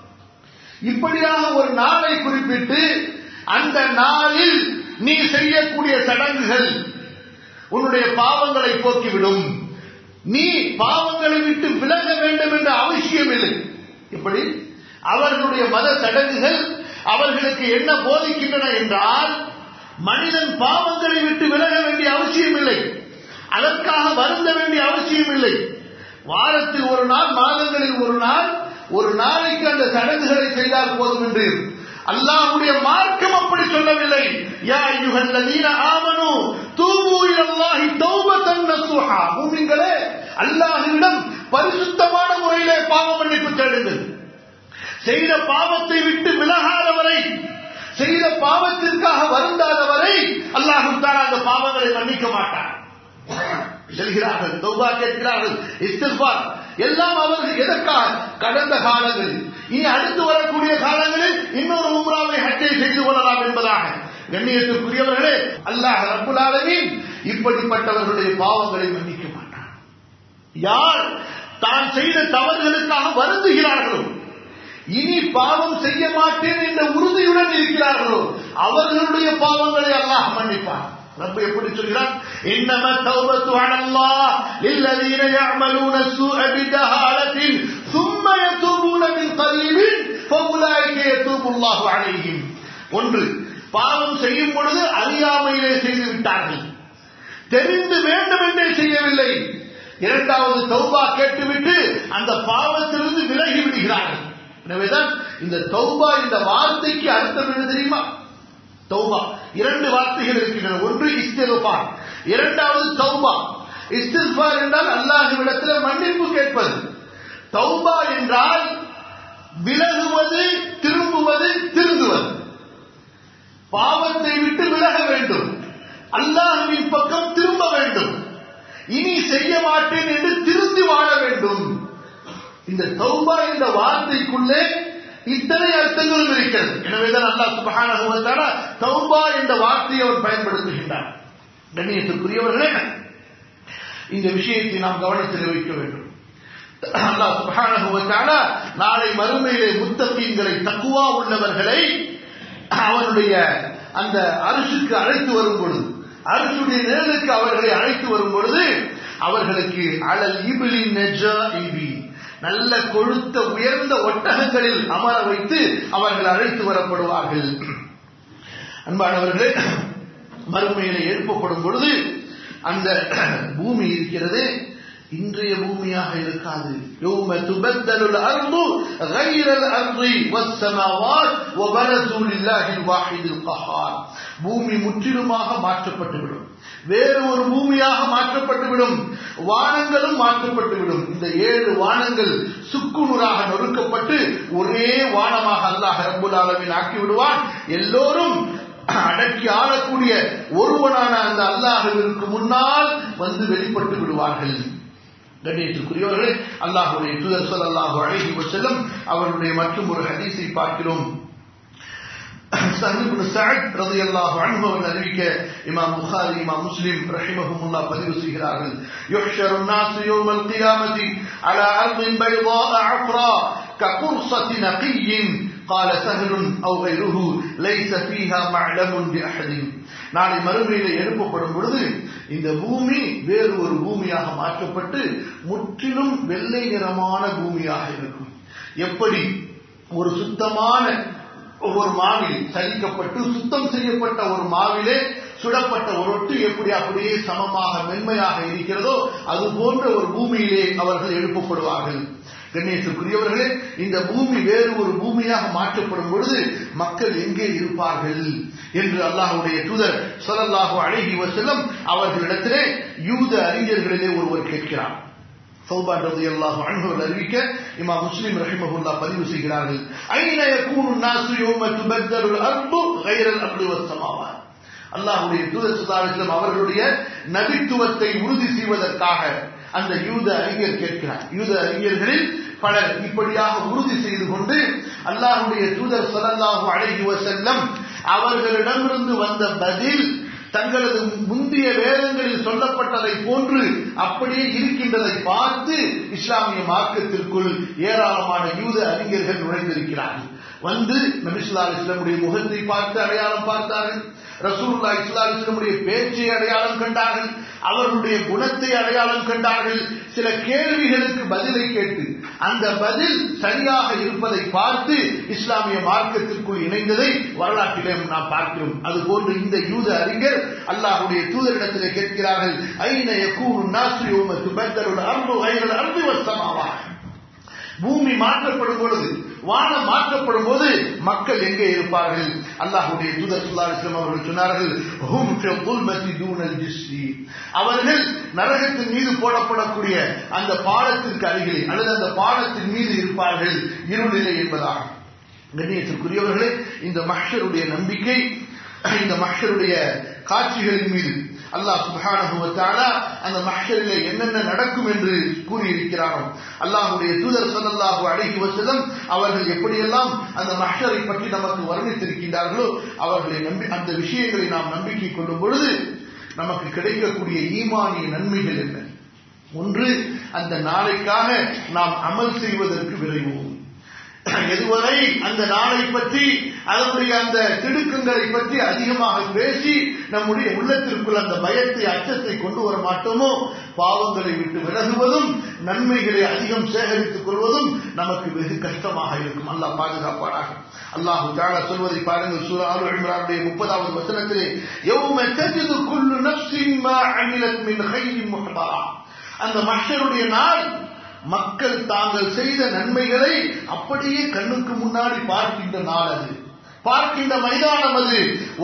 இப்படியாக ஒரு நாளை குறிப்பிட்டு அந்த நாளில் நீ செய்யக்கூடிய சடங்குகள் உன்னுடைய பாவங்களை போக்கிவிடும் நீ பாவங்களை விட்டு விலக வேண்டும் என்ற அவசியம் இல்லை இப்படி அவர்களுடைய மத சடங்குகள் அவர்களுக்கு என்ன போதிக்கின்றன என்றால் மனிதன் பாவங்களை விட்டு விலக வேண்டிய அவசியம் இல்லை அதற்காக வருந்த வேண்டிய அவசியம் இல்லை வாரத்தில் ஒரு நாள் மாதங்களில் ஒரு நாள் ஒரு நாளைக்கு அந்த சடங்குகளை செய்தால் போதும் என்று அல்லாஹ்வுடைய மார்க்கம் அப்படி சொல்லவில்லை யா அய்யுஹல்லதீன ஆமனு தூபு இலல்லாஹி தௌபத்தன் நஸூஹா மூமின்களே அல்லாஹ்விடம் பரிசுத்தமான முறையிலே பாவ மன்னிப்பு தேடுங்கள் செய்த பாவத்தை விட்டு விலகாதவரை செய்த பாவத்திற்காக வருந்தாதவரை அல்லாஹு தாலா அந்த பாவங்களை மன்னிக்க மாட்டார் செல்கிறார்கள் தௌபா கேட்கிறார்கள் இஸ்திஃபார் எல்லாம் அவர்கள் எதற்காக கடந்த காலங்களில் இனி அடுத்து வரக்கூடிய காலங்களில் இன்னொரு உம்ராவை ஹஜ்ஜை செய்து கொள்ளலாம் என்பதாக கண்ணியத்திற்குரியவர்களே அல்லாஹ் ரப்புல் ஆலமீன் இப்படிப்பட்டவர்களுடைய பாவங்களை மன்னிக்க மாட்டார் யார் தான் செய்த தவறுகளுக்காக வருந்துகிறார்களோ இனி பாவம் செய்ய மாட்டேன் என்ற உறுதியுடன் இருக்கிறார்களோ அவர்களுடைய பாவங்களை அல்லாஹ் மன்னிப்பார் ரப்ப எப்படி சொல்கிறான் இன்னம தௌபத்து அலல்லாஹ் லில்லதீன يعملون السوء بجهالة ثم يتوبون من قريب فاولئك يتوب الله عليهم ஒன்று பாவம் செய்யும் பொழுது அறியாமையிலே செய்து விட்டார்கள் தெரிந்து வேண்டும் என்றே செய்யவில்லை இரண்டாவது தௌபா கேட்டுவிட்டு அந்த பாவத்திலிருந்து விலகி விடுகிறார்கள் எனவேதான் இந்த தௌபா இந்த வார்த்தைக்கு அர்த்தம் என்ன தெரியுமா தௌபா இரண்டு வார்த்தைகள் இருக்கின்றன ஒன்று இஸ்திஃபார் இரண்டாவது தௌபா இஸ்திஃபார் என்றால் அல்லாஹ்விடத்தில் மன்னிப்பு கேட்பது தௌபா என்றால் விலகுவது திரும்புவது திருந்துவது பாவத்தை விட்டு விலக வேண்டும் அல்லாஹ்வின் பக்கம் திரும்ப வேண்டும் இனி செய்ய மாட்டேன் என்று திருந்தி வாழ வேண்டும் இந்த தௌபா என்ற வார்த்தைக்குள்ளே இத்தனை அர்த்தங்களும் இருக்கிறது எனவேதான் அல்லாஹ் சுபஹானஹு வ தஆலா தௌபா என்ற வார்த்தையை அவர் பயன்படுத்துகின்றார் கண்ணியத்திற்குரியவர்களே இந்த விஷயத்தை நாம் கவனத்தில் வைக்க வேண்டும் அல்லாஹ் சுபஹானஹு வ தஆலா நாளை மறுமையிலே முத்தகீன்களை தக்குவா உள்ளவர்களை அவனுடைய அந்த அரிசுக்கு அழைத்து வரும் பொழுது அரிசுடைய நிழலுக்கு அவர்களை அழைத்து வரும் பொழுது அவர்களுக்கு அலல் இபிலி நெஜா இபி நல்ல கொழுத்த உயர்ந்த ஒட்டகங்களில் அமர வைத்து அவர்கள் அழைத்து வரப்படுவார்கள் அன்பானவர்களே மறுமையில எழுப்பப்படும் பொழுது அந்த பூமி இருக்கிறது இன்றைய பூமியாக இருக்காது يوم تبدل الارض غير الارض والسماوات وبرزوا لله الواحد القهار பூமி முற்றிலுமாக மாற்றப்பட்டுவிடும் வேறு ஒரு பூமியாக மாற்றப்பட்டுவிடும் வானங்களும் மாற்றப்பட்டுவிடும் இந்த ஏழு வானங்கள் சுக்குநூறாக நொறுக்கப்பட்டு ஒரே வானமாக அல்லாஹ் ரப்புல் ஆலமீன் ஆக்கி விடுவான் எல்லோரும் அடக்கி ஆளக்கூடிய ஒருவனான அந்த அல்லாஹுவிற்கு முன்னால் வந்து வெளிப்பட்டு விடுவார்கள் கண்ணியத்திற்குரியவர்களே அல்லாஹுடைய தூதர் ஸல்லல்லாஹு அலைஹி வஸல்லம் அவருடைய மற்றும் ஒரு ஹதீஸை பார்க்கிறோம் சஹல் இப்னு சஅத் ரலியல்லாஹு அன்ஹு அவர்கள் அறிவிக்க இமாம் புகாரி இமாம் முஸ்லிம் ரஹிமஹுமுல்லாஹ் பதிவு செய்கிறார்கள் யுஹ்ஷரு الناس يوم القيامة على أرض بيضاء عفراء كقرصة نقي قال سهل أو غيره ليس فيها معلم لأحد நாளை மறுமையில எழுப்பப்படும் பொழுது இந்த பூமி வேறு ஒரு பூமியாக மாற்றப்பட்டு முற்றிலும் வெள்ளை நிறமான பூமியாக இருக்கும் எப்படி ஒரு சுத்தமான ஒரு மாவில் சலிக்கப்பட்டு சுத்தம் செய்யப்பட்ட ஒரு மாவிலே சுடப்பட்ட ஒரு ரொட்டி எப்படி அப்படியே சமமாக மென்மையாக இருக்கிறதோ அது போன்ற ஒரு பூமியிலே அவர்கள் எழுப்பப்படுவார்கள் கண்ணியத்திற்குரியவர்களே இந்த பூமி வேறு ஒரு பூமியாக மாற்றப்படும் பொழுது மக்கள் எங்கே இருப்பார்கள் என்று அல்லாஹுடைய தூதர் சொல்லல்லாஹு அழகி வசலம் அவர்களிடத்திலே யூத அறிஞர்களிலே ஒருவர் கேட்கிறார் சௌபான் ரதி அல்லாஹு அன்ஹுவர் அறிவிக்க இமா முஸ்லிம் ரஹிமஹுல்லா பதிவு செய்கிறார்கள் ஐன யகூனு நாசு யௌம துபத்தலுல் அர்து கைரல் அர்து வஸ்ஸமாவாத் அல்லாஹ்வுடைய தூதர் ஸல்லல்லாஹு அலைஹி வஸல்லம் அவர்களுடைய நபித்துவத்தை உறுதி செய்வதற்காக அந்த யூத அறிஞர் கேட்கிறார் யூத அறிஞர்களில் பலர் இப்படியாக உறுதி செய்து கொண்டு அல்லாஹ்வுடைய தூதர் ஸல்லல்லாஹு அலைஹி வஸல்லம் அவர்களிடமிருந்து வந்த பதில் தங்களது முந்தைய வேதங்களில் சொல்லப்பட்டதை போன்று அப்படியே இருக்கின்றதை பார்த்து இஸ்லாமிய மார்க்கத்திற்குள் ஏராளமான யூத அறிஞர்கள் நுழைந்திருக்கிறார்கள் வந்து நபிசுல்லா இஸ்லாமுடைய முகத்தை பார்த்து அடையாளம் பார்த்தார்கள் ரசூல்லா இஸ்லா இஸ்லாமுடைய பேச்சை அடையாளம் கண்டார்கள் அவர்களுடைய குணத்தை அடையாளம் கண்டார்கள் சில கேள்விகளுக்கு பதிலை கேட்டு அந்த பதில் சரியாக இருப்பதை பார்த்து இஸ்லாமிய மார்க்கத்திற்குள் இணைந்ததை வரலாற்றிலே நாம் பார்க்கிறோம் அதுபோன்று இந்த யூத அறிஞர் அல்லாஹுடைய தூதரிடத்திலே கேட்கிறார்கள் ஐன யகூனு நாசு யௌம துபத்தலுல் அர்து கைரல் அர்து வஸ்ஸமாவா பூமி மாற்றப்படும் பொழுது வானம் மாற்றப்படும் போது மக்கள் எங்கே இருப்பார்கள் அல்லாஹுடைய தூதர் சுல்லாஸ்லம் அவர்கள் சொன்னார்கள் ஹும் ஃபி ظُلْمَةِ دُونَ الْجِسْرِ அவர்கள் நரகத்தின் மீது போடப்படக்கூடிய அந்த பாலத்திற்கு அருகிலே அல்லது அந்த பாலத்தின் மீது இருப்பார்கள் இருளிலே என்பதாக கண்ணியத்திற்குரியவர்களே இந்த மஹ்ஷருடைய நம்பிக்கை இந்த மஹ்ஷருடைய காட்சிகளின் மீது அல்லாஹ் சுப்ஹானஹு வ தஆலா அந்த மஹ்ஷரிலே என்னென்ன நடக்கும் என்று கூறியிருக்கிறாரோ அல்லாஹ்வுடைய தூதர் ஸல்லல்லாஹு அலைஹி வஸல்லம் அவர்கள் எப்படியெல்லாம் அந்த மஹ்ஷரை பற்றி நமக்கு வர்ணித்திருக்கின்றார்களோ அவர்களை நம்பி அந்த விஷயங்களை நாம் நம்பிக்கை கொள்ளும் பொழுது நமக்கு கிடைக்கக்கூடிய ஈமானிய நன்மைகள் என்ன ஒன்று அந்த நாளைக்காக நாம் அமல் செய்வதற்கு விரைவோம் எதுவரை அந்த நாளை பற்றி அதனுடைய அந்த திடுக்கங்களை பற்றி அதிகமாக பேசி நம்முடைய உள்ளத்திற்குள் அந்த பயத்தை அச்சத்தை கொண்டு வர மாட்டோமோ பாவங்களை விட்டு விலகுவதும் நன்மைகளை அதிகம் சேகரித்துக் கொள்வதும் நமக்கு வெகு கஷ்டமாக இருக்கும் அல்லாஹ் பாதுகாப்பானாக அல்லாஹு தாலா சொல்வதை பாருங்கள் சூரா ஆலு இம்ரானுடைய முப்பதாவது வசனத்திலே யௌம தஜிது குல்லு நஃப்ஸின் மா அமிலத் மின் கைரின் முஹ்தரா அந்த மஷருடைய நாள் மக்கள் தாங்கள் செய்த நன்மைகளை அப்படியே கண்ணுக்கு முன்னாடி பார்க்கின்ற நாள் அது பார்க்கின்ற மைதானம் அது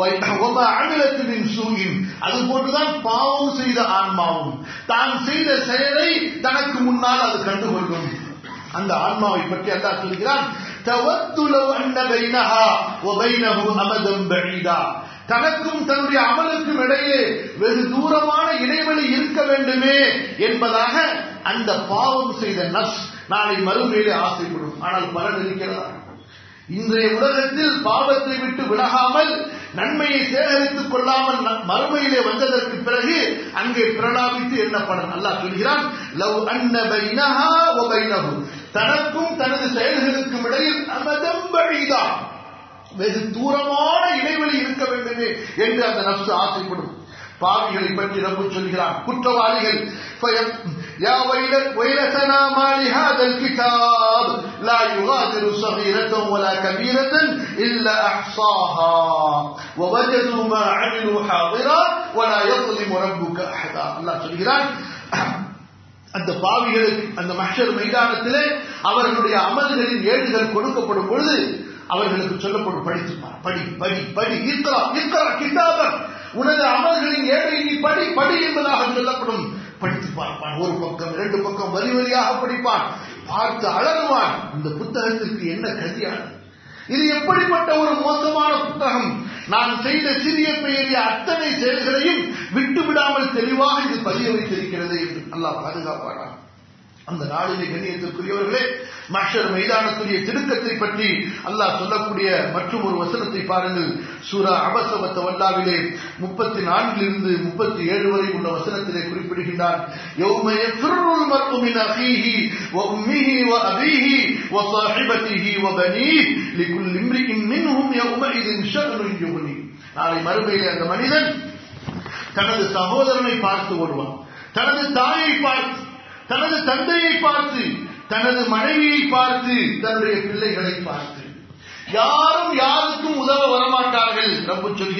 அமிலத்தின் சூயின் அது போன்றுதான் பாவம் செய்த ஆன்மாவும் தான் செய்த செயலை தனக்கு முன்னால் அது கண்டுகொள்ளும் அந்த ஆன்மாவை பற்றி அல்லா சொல்கிறான் தவத்துலவ் அன்ன பைனஹா ஒபைனஹு அமதம் பஈதா தனக்கும் தன்னுடைய அமலுக்கும் இடையே வெகு தூரமான இடைவெளி இருக்க வேண்டுமே என்பதாக அந்த பாவம் செய்த நஸ் நாளை மறுமையிலே ஆசைப்படும் ஆனால் பலன் இருக்கிறதா இன்றைய உலகத்தில் பாவத்தை விட்டு விலகாமல் நன்மையை சேகரித்துக் கொள்ளாமல் மறுமையிலே வந்ததற்கு பிறகு அங்கே பிரலாபித்து என்ன பலன் அல்லாஹ் சொல்கிறான் லவ் அன்ன பைனஹா வ பைனஹு தனக்கும் தனது செயல்களுக்கும் இடையில் அமதம் வழிதான் வெகு தூரமான இடைவெளி இருக்க வேண்டுமே என்று அந்த நப்சு ஆசைப்படும் பாவிகளை பற்றி ரப்பு சொல்கிறான் குற்றவாளிகள் يا ويلتنا ما لهذا الكتاب لا يغادر صغيرة ولا كبيرة إلا أحصاها ووجدوا ما عملوا حاضرا ولا يظلم ربك أحدا الله சொல்கிறான் அந்த பாவிகளுக்கு அந்த மஷர் மைதானத்திலே அவர்களுடைய அமல்களின் ஏடுகள் கொடுக்கப்படும் பொழுது அவர்களுக்கு சொல்லப்படும் படித்து படி படி படி இருக்கிறா இருக்கிறா கிட்டாபம் உனது அமல்களின் ஏழை நீ படி படி என்பதாக சொல்லப்படும் படித்து பார்ப்பான் ஒரு பக்கம் இரண்டு பக்கம் வரி வரியாக படிப்பான் பார்த்து அழகுவான் இந்த புத்தகத்திற்கு என்ன கதியானது இது எப்படிப்பட்ட ஒரு மோசமான புத்தகம் நான் செய்த சிறிய பெயரிய அத்தனை செயல்களையும் விட்டு விடாமல் தெளிவாக இது பதிய வைத்திருக்கிறது என்று அல்லாஹ் பாதுகாப்பானா அந்த நாளிலே கண்ணியத்திற்குரியவர்களே மஷர் மைதானத்துடைய திடுக்கத்தை பற்றி அல்லாஹ் சொல்லக்கூடிய மற்றும் ஒரு வசனத்தை பாருங்கள் சூரா அபசவத்த வல்லாவிலே முப்பத்தி நான்கிலிருந்து முப்பத்தி ஏழு வரை உள்ள வசனத்திலே குறிப்பிடுகின்றார் يوم يفر المرء من أخيه وأمه وأبيه وصاحبته وبنيه لكل امرئ منهم يومئذ شأن يغنيه நாளை மறுமையிலே அந்த மனிதன் தனது சகோதரனை பார்த்து ஓடுவான் தனது தாயை பார்த்து தனது தந்தையை பார்த்து தனது மனைவியை பார்த்து தன்னுடைய பிள்ளைகளை பார்த்து யாரும் யாருக்கும் உதவ வரமாட்டார்கள் ரப்பு சொல்கிறான்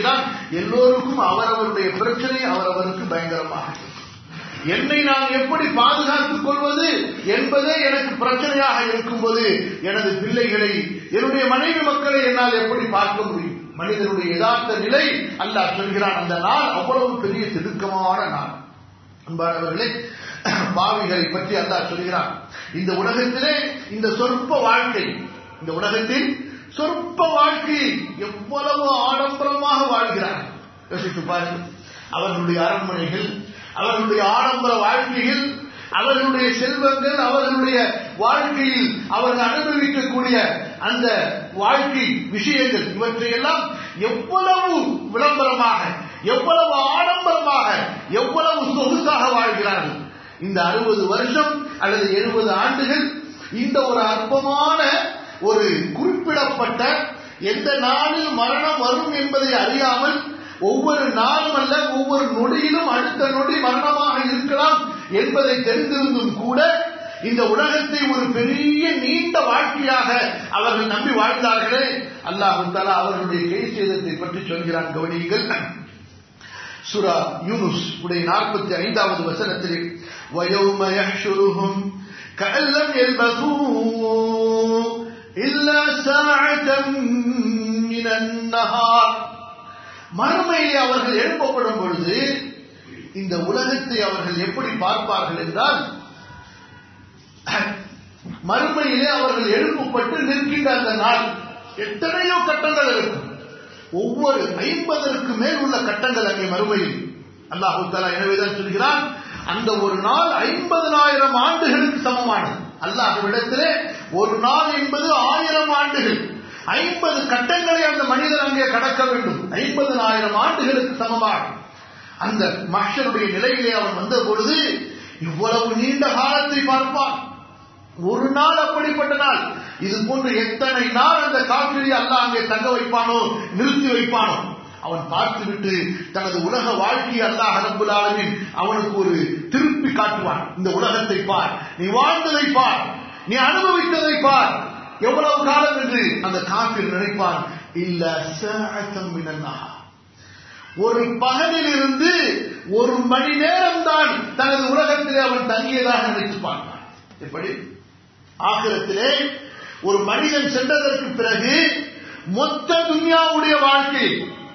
எல்லோருக்கும் அவரவருடைய பிரச்சனை அவரவருக்கு பயங்கரமாக இருக்கும். என்னை நான் எப்படி பாதுகாத்துக் கொள்வது என்பதே எனக்கு பிரச்சனையாக இருக்கும்போது எனது பிள்ளைகளை என்னுடைய மனைவி மக்களை என்னால் எப்படி பார்க்க முடியும் மனிதனுடைய யதார்த்த நிலை அல்லாஹ் சொல்கிறான் அந்த நாள் அவ்வளவு பெரிய திடுக்கமான நாள் அன்பானவர்களே பாவிகளை பற்றி அல்லாஹ் சொல்கிறான் இந்த உலகத்திலே இந்த சொற்ப வாழ்க்கை இந்த உலகத்தில் சொற்ப வாழ்க்கை எவ்வளவு ஆடம்பரமாக வாழ்கிறார் யோசித்து பாருங்கள் அவர்களுடைய அரண்மனைகள் அவர்களுடைய ஆடம்பர வாழ்க்கையில் அவர்களுடைய செல்வங்கள் அவர்களுடைய வாழ்க்கையில் அவர்கள் அனுபவிக்கக்கூடிய அந்த வாழ்க்கை விஷயங்கள் இவற்றையெல்லாம் எவ்வளவு விளம்பரமாக எவ்வளவு ஆடம்பரமாக எவ்வளவு சொகுசாக வாழ்கிறார்கள் இந்த அறுபது வருஷம் அல்லது எழுபது ஆண்டுகள் இந்த ஒரு அற்பமான ஒரு குறிப்பிடப்பட்ட எந்த நாளில் மரணம் வரும் என்பதை அறியாமல் ஒவ்வொரு நாளும் அல்ல ஒவ்வொரு நொடியிலும் அடுத்த நொடி மரணமாக இருக்கலாம் என்பதை தெரிந்திருந்தும் கூட இந்த உலகத்தை ஒரு பெரிய நீண்ட வாழ்க்கையாக அவர்கள் நம்பி வாழ்ந்தார்களே அல்லாஹு தலா அவர்களுடைய கை சேதத்தை பற்றி சொல்கிறான் கவனியுங்கள் சுரா யூனுஸ் உடைய நாற்பத்தி ஐந்தாவது வசனத்தில் وَيَوْمَ يَحْشُرُهُمْ كَأَن لَّمْ يَلْبَثُوا إِلَّا سَاعَةً مِّنَ النَّهَارِ மறுமையிலே அவர்கள் எழுப்பப்படும் பொழுது இந்த உலகத்தை அவர்கள் எப்படி பார்ப்பார்கள் என்றால் மறுமையிலே அவர்கள் எழுப்பப்பட்டு நிற்கின்ற அந்த நாள் எத்தனையோ கட்டங்கள் இருக்கும் ஒவ்வொரு ஐம்பதற்கு மேல் உள்ள கட்டங்கள் அங்கே மறுமையில் அல்லாஹு தலா எனவேதான் சொல்கிறான் அந்த ஒரு நாள் ஐம்பதனாயிரம் ஆண்டுகளுக்கு சமமானது அல்லாஹ்விடத்திலே ஒரு நாள் என்பது ஆயிரம் ஆண்டுகள் ஐம்பது கட்டங்களை அந்த மனிதன் அங்கே கடக்க வேண்டும் ஐம்பதனாயிரம் ஆண்டுகளுக்கு சமமாக அந்த மஷருடைய நிலையிலே அவன் வந்த பொழுது இவ்வளவு நீண்ட காலத்தை பார்ப்பான் ஒரு நாள் அப்படிப்பட்ட நாள் இது போன்று எத்தனை நாள் அந்த காற்றிலே அல்லாஹ் அங்கே தங்க வைப்பானோ நிறுத்தி வைப்பானோ அவன் பார்த்துவிட்டு தனது உலக வாழ்க்கையை அல்லாஹ் ரப்புல் ஆலமீன் அவனுக்கு ஒரு திருப்பி காட்டுவான் இந்த உலகத்தை பார் நீ வாழ்ந்ததை பார் நீ அனுபவித்ததை பார் எவ்வளவு காலம் என்று அந்த காப்பில் நினைப்பான் இல்ல சாஅத்தம் மினன் நஹார். ஒரு பகலில் இருந்து ஒரு மணி நேரம் தான் தனது உலகத்திலே அவன் தங்கியதாக நினைத்து பார்ப்பான் எப்படி ஆகிரத்திலே ஒரு மனிதன் சென்றதற்கு பிறகு மொத்த துன்யாவுடைய வாழ்க்கை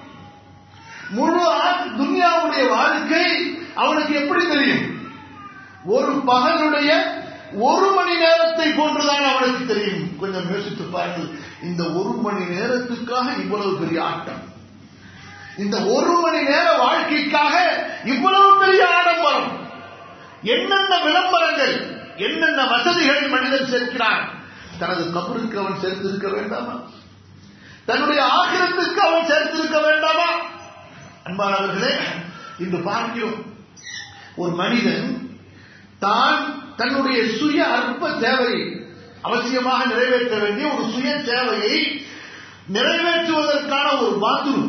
முழு ஆ- துன்யாவுடைய வாழ்க்கை அவனுக்கு எப்படி தெரியும் ஒரு பகலுடைய ஒரு மணி நேரத்தை போன்றுதான் அவனுக்கு தெரியும் கொஞ்சம் யோசித்து பாருங்கள் இந்த ஒரு மணி நேரத்துக்காக இவ்வளவு பெரிய ஆட்டம் இந்த ஒரு மணி நேர வாழ்க்கைக்காக இவ்வளவு பெரிய ஆடம்பரம் என்னென்ன விளம்பரங்கள் என்னென்ன வசதிகளை மனிதன் சேர்க்கிறான் தனது கபருக்கு அவன் சேர்த்திருக்க வேண்டாமா தன்னுடைய ஆகிரத்துக்கு அவன் சேர்த்திருக்க வேண்டாமா அன்பானவர்களே இன்று பார்க்கிறோம் ஒரு மனிதன் தான் தன்னுடைய சுய அற்ப தேவையை அவசியமாக நிறைவேற்ற வேண்டிய ஒரு சுய தேவையை நிறைவேற்றுவதற்கான ஒரு பாத்ரூம்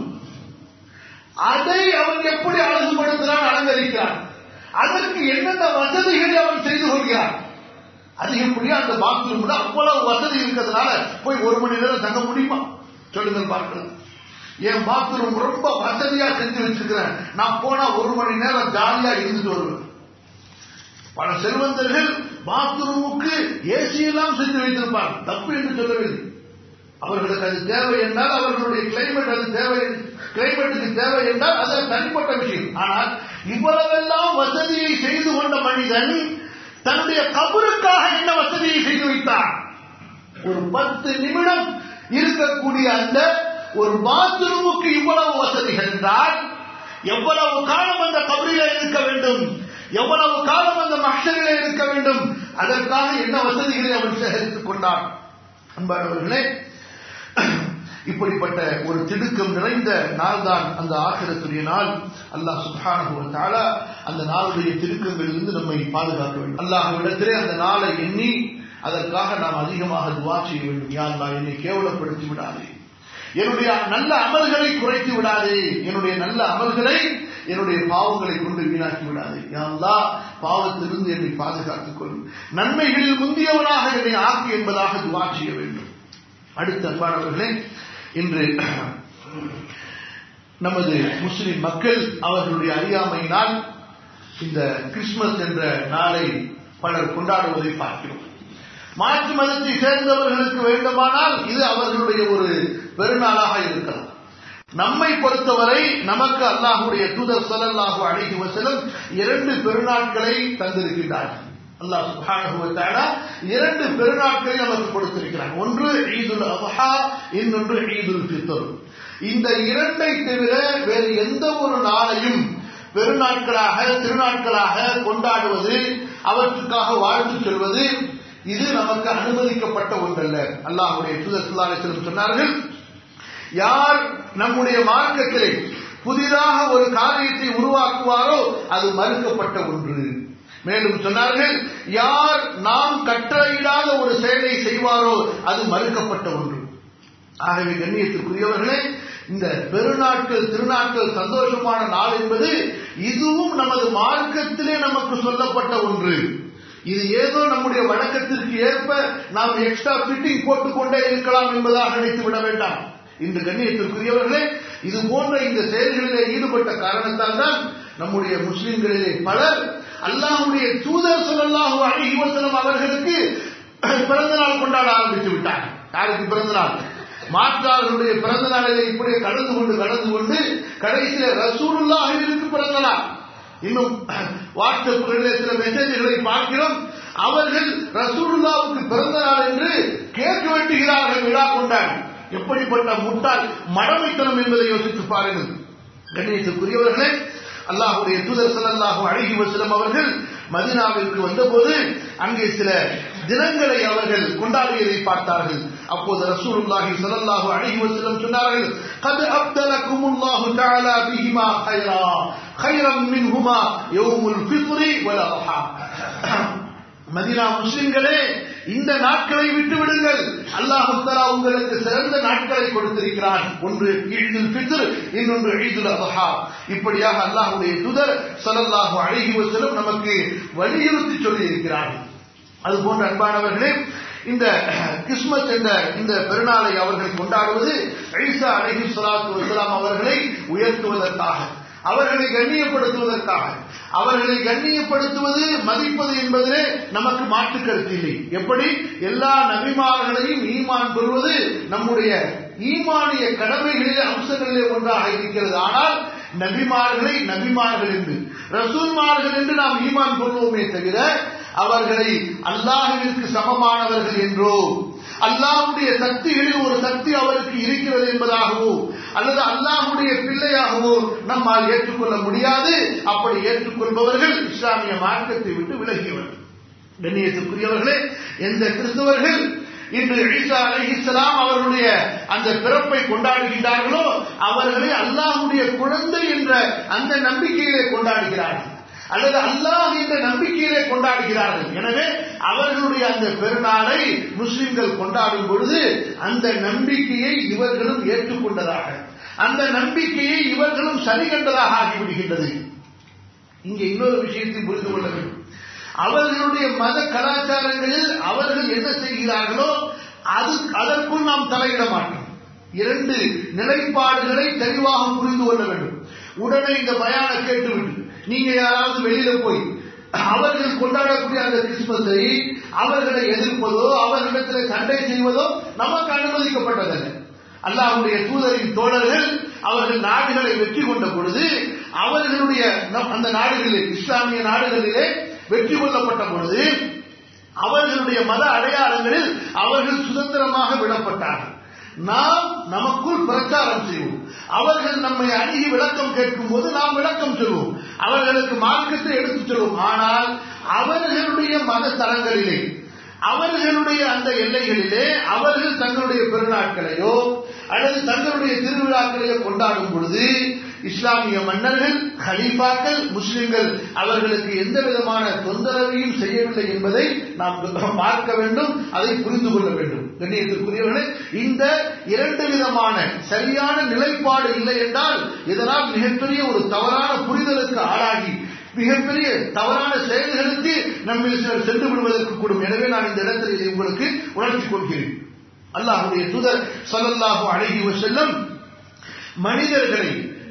அதை அவன் எப்படி அழகுபடுத்துகிறான் அலங்கரிக்கிறான் அதற்கு என்னென்ன வசதிகளை அவன் செய்து கொள்கிறான் அதிகப்படியா அந்த பாத்ரூம்ல அவ்வளவு வசதி இருக்கிறதுனால போய் ஒரு மணி நேரம் தங்க முடியுமா சொல்லுங்கள் பார்க்கலாம் என் பாத்ரூம் ரொம்ப வசதியா செஞ்சு வச்சிருக்கிறேன் நான் போனா ஒரு மணி நேரம் ஜாலியா இருந்துட்டு வருவேன் பல செல்வந்தர்கள் பாத்ரூமுக்கு ஏசி எல்லாம் செஞ்சு வைத்திருப்பார் தப்பு என்று சொல்லவில்லை அவர்களுக்கு அது தேவை என்றால் அவர்களுடைய கிளைமேட் அது தேவை கிளைமேட்டுக்கு தேவை என்றால் அது தனிப்பட்ட விஷயம் ஆனால் இவ்வளவெல்லாம் வசதியை செய்து கொண்ட மனிதன் தன்னுடைய கபருக்காக என்ன வசதியை செய்து வைத்தார் ஒரு பத்து நிமிடம் இருக்கக்கூடிய அந்த ஒரு பாத்ரூமுக்கு இவ்வளவு வசதிகள் என்றால் எவ்வளவு காலம் அந்த கபரிலே இருக்க வேண்டும் எவ்வளவு காலம் அந்த மஷரிலே இருக்க வேண்டும் அதற்காக என்ன வசதிகளை அவன் சேகரித்துக் கொண்டான் அன்பானவர்களே இப்படிப்பட்ட ஒரு திடுக்கம் நிறைந்த நாள் தான் அந்த ஆசிரத்துடைய நாள் அல்லாஹ் சுப்ஹானஹு வ தஆலா அந்த நாளுடைய திடுக்கங்களிலிருந்து நம்மை பாதுகாக்க வேண்டும் அல்லாஹ்விடத்திலே அந்த நாளை எண்ணி அதற்காக நாம் அதிகமாக துவா செய்ய வேண்டும் யா அல்லாஹ் என்னை கேவலப்படுத்தி விடாதே என்னுடைய நல்ல அமல்களை குறைத்து விடாதே என்னுடைய நல்ல அமல்களை என்னுடைய பாவங்களை கொண்டு வீணாக்கி விடாதே யா அல்லாஹ் பாவத்திலிருந்து என்னை பாதுகாத்துக் கொள்ளும் நன்மைகளில் முந்தியவனாக என்னை ஆக்கு என்பதாக துவா செய்ய வேண்டும் அடுத்த அன்பானவர்களே இன்று நமது முஸ்லிம் மக்கள் அவர்களுடைய அறியாமையினால் இந்த கிறிஸ்துமஸ் என்ற நாளை பலர் கொண்டாடுவதை பார்க்கிறோம் மாற்று மதத்தை சேர்ந்தவர்களுக்கு வேண்டுமானால் இது அவர்களுடைய ஒரு பெருநாளாக இருக்கலாம் நம்மை பொறுத்தவரை நமக்கு அல்லாஹுடைய தூதர் ஸல்லல்லாஹு அலைஹி வஸல்லம் இரண்டு பெருநாட்களை தந்திருக்கின்றார்கள் அல்லாஹ் சுப்ஹானஹு வ தஆலா இரண்டு பெருநாட்களை நமக்கு கொடுத்திருக்கிறார் ஒன்று ஈதுல் அத்ஹா இன்னொன்று ஈதுல் ஃபித்ர் இந்த இரண்டை தவிர வேறு எந்த ஒரு நாளையும் பெருநாட்களாக திருநாட்களாக கொண்டாடுவது அவற்றுக்காக வாழ்த்து சொல்வது இது நமக்கு அனுமதிக்கப்பட்ட ஒன்றல்ல அல்லாஹுடைய தூதர் ஸல்லல்லாஹு அலைஹி வஸல்லம் சொன்னார்கள் யார் நம்முடைய மார்க்கத்திலே புதிதாக ஒரு காரியத்தை உருவாக்குவாரோ அது மறுக்கப்பட்ட ஒன்று மேலும் சொன்னார்கள் யார் நாம் கட்டளையிடாத ஒரு செயலை செய்வாரோ அது மறுக்கப்பட்ட ஒன்று ஆகவே கண்ணியத்திற்குரியவர்களே இந்த பெருநாட்கள் திருநாட்கள் சந்தோஷமான நாள் என்பது இதுவும் நமது மார்க்கத்திலே நமக்கு சொல்லப்பட்ட ஒன்று இது ஏதோ நம்முடைய வழக்கத்திற்கு ஏற்ப நாம் எக்ஸ்ட்ரா ஃபிட்டிங் போட்டுக்கொண்டே இருக்கலாம் என்பதாக நினைத்து விட வேண்டாம் இந்த கண்ணியத்திற்குரியவர்களே இது போன்ற இந்த செயல்களிலே ஈடுபட்ட காரணத்தால் தான் நம்முடைய முஸ்லிம்களிலே பலர் அல்லாஹ்வுடைய தூதர் ஸல்லல்லாஹு அலைஹி வஸல்லம் அவர்களுக்கு பிறந்த நாள் கொண்டாட ஆரம்பித்து விட்டார் யாருக்கு பிறந்த நாள் மாற்றார்களுடைய பிறந்த நாளிலே இப்படியே கடந்து கொண்டு கடந்து கொண்டு கடைசியில ரசூலுல்லாஹிற்கு பிறந்த நாள் இன்னும் வாட்ஸ்அப்களிலே சில மெசேஜ்களை பார்க்கிறோம் அவர்கள் ரசூலுல்லாவுக்கு பிறந்த நாள் என்று கேட்க வெட்டுகிறார்கள் விழா கொண்டாடி எப்படிப்பட்ட முட்டாள் மடமைத்தனம் என்பதை யோசித்து பாருங்கள் கண்ணியத்துக்குரியவர்களே அல்லாஹுடைய தூதர் ஸல்லல்லாஹு அலைஹி வஸல்லம் அவர்கள் மதீனாவிற்கு வந்தபோது அங்கே சில தினங்களை அவர்கள் கொண்டாடியதை பார்த்தார்கள் அப்போது ரசூலுல்லாஹி ஸல்லல்லாஹு அலைஹி வஸல்லம் சொன்னார்கள் قد ابدلكم الله تعالى بهما خيرا خيرا منهما يوم الفطر والاضحى மதினா முஸ்லிம்களே இந்த நாட்களை விட்டு விடுங்கள் அல்லாஹு தஆலா உங்களுக்கு சிறந்த நாட்களை கொடுத்திருக்கிறான் ஒன்று ஈதுல் ஃபித்ர் இன்னொன்று ஈதுல் அத்ஹா இப்படியாக அல்லாஹ்வுடைய தூதர் ஸல்லல்லாஹு அலைஹி வஸல்லம் நமக்கு வலியுறுத்தி சொல்லி இருக்கிறார்கள் அதுபோன்ற அன்பானவர்களே இந்த கிறிஸ்மஸ் என்ற இந்த பெருநாளை அவர்கள் கொண்டாடுவது ஈசா அலைஹி ஸலாத்து வஸலாம் அவர்களை உயர்த்துவதற்காக அவர்களை கண்ணியப்படுத்துவதற்காக அவர்களை கண்ணியப்படுத்துவது மதிப்பது என்பதிலே நமக்கு மாற்று கருத்து இல்லை எப்படி எல்லா நபிமார்களையும் ஈமான் கொள்வது நம்முடைய ஈமானிய கடமைகளிலே அம்சங்களிலே ஒன்றாக இருக்கிறது ஆனால் நபிமார்களை நபிமார்கள் என்று ரசூல்மார்கள் என்று நாம் ஈமான் கொள்வோமே தவிர அவர்களை அல்லாஹுவிற்கு சமமானவர்கள் என்றோ அல்லாஹுடைய சக்திகளில் ஒரு சக்தி அவருக்கு இருக்கிறது என்பதாகவோ அல்லது அல்லாஹுடைய பிள்ளையாகவோ நம்மால் ஏற்றுக்கொள்ள முடியாது அப்படி ஏற்றுக்கொள்பவர்கள் இஸ்லாமிய மார்க்கத்தை விட்டு விலகியவர்கள் கண்ணியத்துக்குரியவர்களே எந்த கிறிஸ்தவர்கள் இன்று ஈசா அலைஹிஸ்ஸலாம் அவர்களுடைய அந்த பிறப்பை கொண்டாடுகின்றார்களோ அவர்களை அல்லாஹுடைய குழந்தை என்ற அந்த நம்பிக்கையிலே கொண்டாடுகிறார்கள் அல்லது அல்லாஹ் என்ற நம்பிக்கையிலே கொண்டாடுகிறார்கள் எனவே அவர்களுடைய அந்த பெருநாளை முஸ்லிம்கள் கொண்டாடும் பொழுது அந்த நம்பிக்கையை இவர்களும் ஏற்றுக்கொண்டதாக அந்த நம்பிக்கையை இவர்களும் சரி கண்டதாக ஆகிவிடுகின்றது இங்கே இன்னொரு விஷயத்தை புரிந்து கொள்ள வேண்டும் அவர்களுடைய மத கலாச்சாரங்களில் அவர்கள் என்ன செய்கிறார்களோ அது அதற்குள் நாம் தலையிட மாட்டோம் இரண்டு நிலைப்பாடுகளை தெளிவாக புரிந்து கொள்ள வேண்டும் உடனே இந்த பயான கேட்டுவிட்டு நீங்க யாராவது வெளியில போய் அவர்கள் கொண்டாடக்கூடிய அந்த கிறிஸ்துமஸை அவர்களை எதிர்ப்பதோ அவர்களிடத்தில் சண்டை செய்வதோ நமக்கு அனுமதிக்கப்பட்டதல்ல அல்லாஹுடைய தூதரின் தோழர்கள் அவர்கள் நாடுகளை வெற்றி கொண்ட பொழுது அவர்களுடைய அந்த நாடுகளிலே இஸ்லாமிய நாடுகளிலே வெற்றி கொள்ளப்பட்ட பொழுது அவர்களுடைய மத அடையாளங்களில் அவர்கள் சுதந்திரமாக விடப்பட்டார்கள் நாம் நமக்குள் பிரச்சாரம் செய்வோம் அவர்கள் நம்மை அணுகி விளக்கம் கேட்கும் போது நாம் விளக்கம் சொல்வோம் அவர்களுக்கு மார்க்கத்தை எடுத்துச் சொல்வோம் ஆனால் அவர்களுடைய மத தலங்களிலே அவர்களுடைய அந்த எல்லைகளிலே அவர்கள் தங்களுடைய பெருநாட்களையோ அல்லது தங்களுடைய திருவிழாக்களையோ கொண்டாடும் பொழுது இஸ்லாமிய மன்னர்கள் ஹலீஃபாக்கள் முஸ்லிம்கள் அவர்களுக்கு எந்த விதமான தொந்தரவையும் செய்யவில்லை என்பதை நாம் பார்க்க வேண்டும் அதை புரிந்து கொள்ள வேண்டும் கண்ணியத்திற்குரியவர்களே இந்த இரண்டு விதமான சரியான நிலைப்பாடு இல்லை என்றால் இதனால் மிகப்பெரிய ஒரு தவறான புரிதலுக்கு ஆளாகி மிகப்பெரிய தவறான செயல்களுக்கு நம்மில் சிலர் சென்று விடுவதற்கு கூடும் எனவே நான் இந்த இடத்தில் இதை உங்களுக்கு உணர்த்திக் கொள்கிறேன் அல்லாஹுடைய தூதர் சொல்லல்லாஹு அழகி செல்லும் மனிதர்களை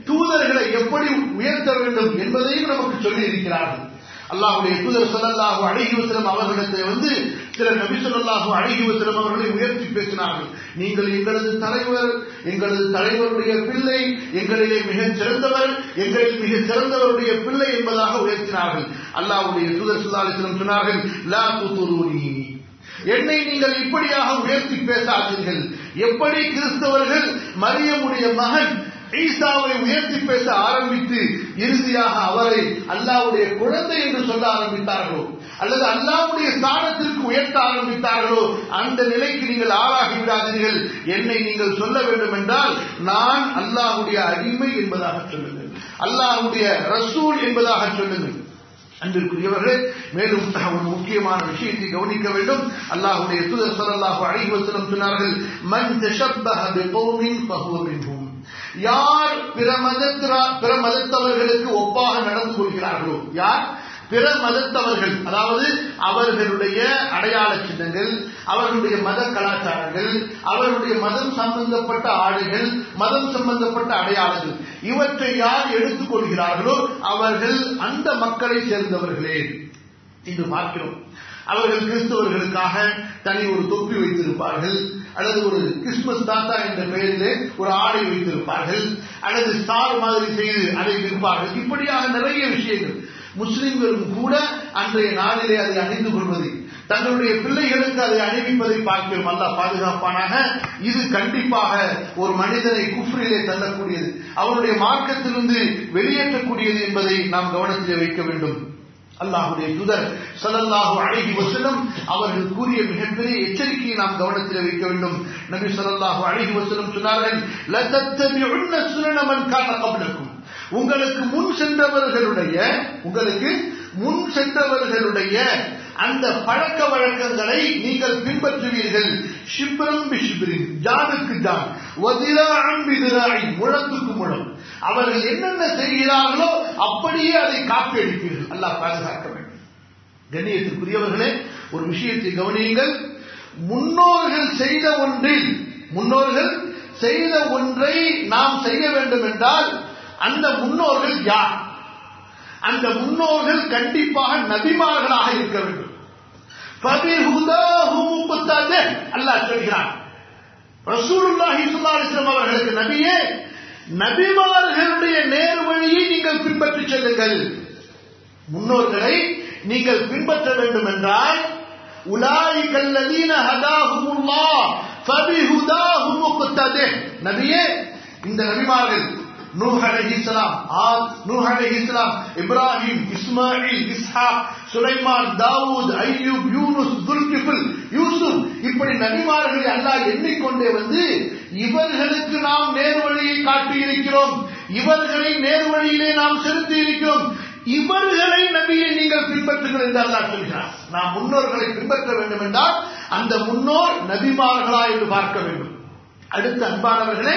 தூதர்களை எப்படி உயர்த்த வேண்டும் என்பதையும் நமக்கு சொல்லி இருக்கிறார்கள் அல்லாஹுடைய தூதர் சொல்லல்லாஹு அழகி வசலம் அவர்களிடத்தை வந்து சில நபி சொல்லல்லாஹு அழகி வசலம் அவர்களை உயர்த்தி பேசினார்கள் நீங்கள் எங்களது தலைவர் எங்களது தலைவருடைய பிள்ளை எங்களிலே மிக சிறந்தவர் எங்களில் மிக சிறந்தவருடைய பிள்ளை என்பதாக உயர்த்தினார்கள் அல்லாஹுடைய தூதர் சுல்லாலிசலம் சொன்னார்கள் லா துதுரூனி என்னை நீங்கள் இப்படியாக உயர்த்தி பேசாதீர்கள் எப்படி கிறிஸ்தவர்கள் மரியமுடைய மகன் ஈசாவை உயர்த்தி பேச ஆரம்பித்து இறுதியாக அவரை அல்லாவுடைய குழந்தை என்று சொல்ல ஆரம்பித்தார்களோ அல்லது அல்லாவுடைய ஸ்தானத்திற்கு உயர்த்த ஆரம்பித்தார்களோ அந்த நிலைக்கு நீங்கள் ஆளாகி விடாதீர்கள் என்னை நீங்கள் சொல்ல வேண்டும் என்றால் நான் அல்லாஹுடைய அடிமை என்பதாக சொல்லுங்கள் அல்லாஹுடைய ரசூல் என்பதாக சொல்லுங்கள் அன்பிற்குரியவர்களே மேலும் ஒரு முக்கியமான விஷயத்தை கவனிக்க வேண்டும் அல்லாஹுடைய தூதர் சொல்லல்லாஹு அழகி வசனம் சொன்னார்கள் மன் தஷப்பஹ பிகௌமின் ஃபஹுவ மின்ஹும் யார் பிற மதத்திரா பிற மதத்தவர்களுக்கு ஒப்பாக நடந்து கொள்கிறார்களோ யார் பிற மதத்தவர்கள் அதாவது அவர்களுடைய அடையாள சின்னங்கள் அவர்களுடைய மத கலாச்சாரங்கள் அவர்களுடைய மதம் சம்பந்தப்பட்ட ஆடைகள் மதம் சம்பந்தப்பட்ட அடையாளங்கள் இவற்றை யார் எடுத்துக் கொள்கிறார்களோ அவர்கள் அந்த மக்களை சேர்ந்தவர்களே என்று பார்க்கிறோம் அவர்கள் கிறிஸ்தவர்களுக்காக தனி ஒரு தொப்பி வைத்திருப்பார்கள் அல்லது ஒரு கிறிஸ்துமஸ் தாத்தா என்ற பெயரிலே ஒரு ஆடை வைத்திருப்பார்கள் அல்லது ஸ்டார் மாதிரி செய்து அதை விற்பார்கள் இப்படியாக நிறைய விஷயங்கள் முஸ்லிம்களும் கூட அன்றைய நாளிலே அதை அணிந்து கொள்வது தங்களுடைய பிள்ளைகளுக்கு அதை அணிவிப்பதை பார்க்கிறோம் அல்ல பாதுகாப்பானாக இது கண்டிப்பாக ஒரு மனிதனை குஃப்ரிலே தள்ளக்கூடியது அவருடைய மார்க்கத்திலிருந்து வெளியேற்றக்கூடியது என்பதை நாம் கவனத்திலே வைக்க வேண்டும் அல்லாஹுடைய தூதர் சல்லல்லாஹு அழகி வசலம் அவர்கள் கூறிய மிகப்பெரிய எச்சரிக்கையை நாம் கவனத்தில் வைக்க வேண்டும் நபி சல்லல்லாஹு அழகி வசலம் சொன்னார்கள் லதத்தபிஉன்ன சுனனமன் கான கப்லக்கும் உங்களுக்கு முன் சென்றவர்களுடைய உங்களுக்கு முன் சென்றவர்களுடைய அந்த பழக்க வழக்கங்களை நீங்கள் பின்பற்றுவீர்கள் ஷிப்ரம் பிஷிபிரின் ஜானுக்கு ஜான் வதிரான் பிதிராய் முழத்துக்கு முழம் அவர்கள் என்னென்ன செய்கிறார்களோ அப்படியே அதை காப்பி அடிப்பீர்கள் அல்லாஹ் பாதுகாக்க வேண்டும் கண்ணியத்திற்குரியவர்களே ஒரு விஷயத்தை கவனியுங்கள் முன்னோர்கள் செய்த ஒன்றில் முன்னோர்கள் செய்த ஒன்றை நாம் செய்ய வேண்டும் என்றால் அந்த முன்னோர்கள் யார் அந்த முன்னோர்கள் கண்டிப்பாக நபிமார்களாக இருக்க வேண்டும் அல்லாஹ் சொல்கிறான் ரசூலுல்லாஹி ஸல்லல்லாஹு அலைஹி வஸல்லம் அவர்களுக்கு நபியே நபிமார்களுடைய நேர் வழியை நீங்கள் பின்பற்றி செல்லுங்கள் முன்னோர்களை நீங்கள் பின்பற்ற வேண்டும் என்றால் உலாயிக அல்லதீன ஹதாஹுமுல்லாஹ் ஃபபிஹுதாஹு முக்ததிஹ் நபியே இந்த நபிமார்கள் நூஹ் அலைஹிஸ்ஸலாம் ஆத் நூஹ் அலைஹிஸ்ஸலாம் இப்ராஹிம் இஸ்மாயில் இஸ்ஹாக் சுலைமான் தாவூத் ஐயூப் யூனுஸ் துல்கிஃபில் யூசுப் இப்படி நபிமார்களை அல்லாஹ் எண்ணிக்கொண்டே வந்து இவர்களுக்கு நாம் நேர்வழியை காட்டி இருக்கிறோம் இவர்களை நேர்வழியிலே நாம் செலுத்தி இருக்கிறோம் இவர்களை நபியை நீங்கள் பின்பற்றுங்கள் என்று அல்லாஹ் சொல்கிறார் நாம் முன்னோர்களை பின்பற்ற வேண்டும் என்றால் அந்த முன்னோர் நபிமார்களா என்று பார்க்க வேண்டும் அடுத்த அன்பானவர்களே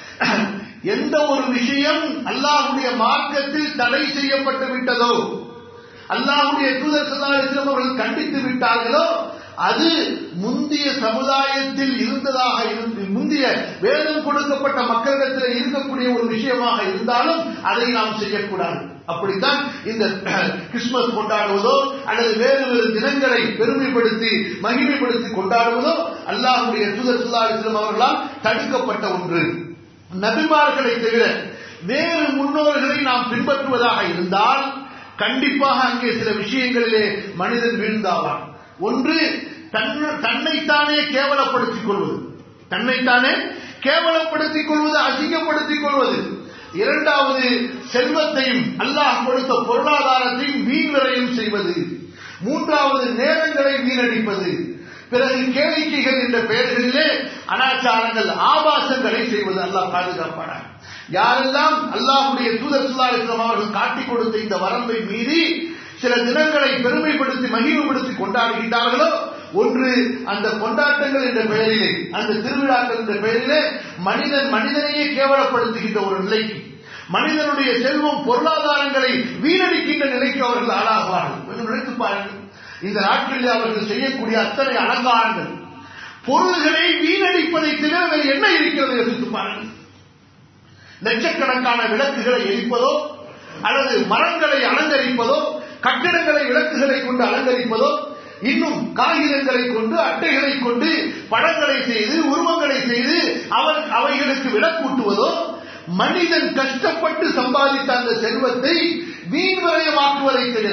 எந்த ஒரு விஷயம் அல்லாஹுடைய மார்க்கத்தில் தடை செய்யப்பட்டு விட்டதோ அல்லாஹுடைய தூதர் சல்லாஹம் அவர்கள் கண்டித்து விட்டார்களோ அது முந்திய சமுதாயத்தில் இருந்ததாக இருந்து முந்திய வேதம் கொடுக்கப்பட்ட மக்களிடத்தில் இருக்கக்கூடிய ஒரு விஷயமாக இருந்தாலும் அதை நாம் செய்யக்கூடாது அப்படித்தான் இந்த கிறிஸ்துமஸ் கொண்டாடுவதோ அல்லது வேறு வேறு தினங்களை பெருமைப்படுத்தி மகிமைப்படுத்தி கொண்டாடுவதோ அல்லாஹுடைய தூதர் சுல்லாஸ்லம் அவர்களால் தடுக்கப்பட்ட ஒன்று நபிமார்களை தவிர வேறு முன்னோர்களை நாம் பின்பற்றுவதாக இருந்தால் கண்டிப்பாக அங்கே சில விஷயங்களிலே மனிதன் வீழ்ந்தாவான் ஒன்று தன்னைத்தானே கேவலப்படுத்திக் கொள்வது தன்னைத்தானே கேவலப்படுத்திக் கொள்வது அசிங்கப்படுத்திக் கொள்வது இரண்டாவது செல்வத்தையும் அல்லாஹ் கொடுத்த பொருளாதாரத்தையும் வீண் விரயம் செய்வது மூன்றாவது நேரங்களை வீணடிப்பது பிறகு கேளிக்கைகள் என்ற பெயர்களிலே அனாச்சாரங்கள் ஆபாசங்களை செய்வது அல்லாஹ் பாதுகாப்பானார் யாரெல்லாம் அல்லாஹுடைய தூதர் சுல்லாஸ்லாம் அவர்கள் காட்டிக் கொடுத்த இந்த வரம்பை மீறி சில தினங்களை பெருமைப்படுத்தி மகிழ்வுபடுத்தி கொண்டாடுகின்றார்களோ ஒன்று அந்த கொண்டாட்டங்கள் என்ற பெயரிலே அந்த திருவிழாக்கள் என்ற பெயரிலே மனிதன் மனிதனையே கேவலப்படுத்துகின்ற ஒரு நிலைக்கு மனிதனுடைய செல்வம் பொருளாதாரங்களை வீணடிக்கின்ற நிலைக்கு அவர்கள் ஆளாகுவார்கள் கொஞ்சம் நினைத்து பாருங்கள் இந்த நாட்களில் அவர்கள் செய்யக்கூடிய அத்தனை அலங்காரங்கள் பொருள்களை வீணடிப்பதை தவிர வேறு என்ன இருக்கிறது யோசித்து பாருங்கள் லட்சக்கணக்கான விளக்குகளை எரிப்பதோ அல்லது மரங்களை அலங்கரிப்பதோ கட்டிடங்களை விளக்குகளை கொண்டு அலங்கரிப்பதோ இன்னும் காகிதங்களை கொண்டு அட்டைகளை கொண்டு படங்களை செய்து உருவங்களை செய்து அவர் அவைகளுக்கு விளக்கூட்டுவதோ மனிதன் கஷ்டப்பட்டு சம்பாதித்த அந்த செல்வத்தை வீண் விரயமாக்குவதை தவிர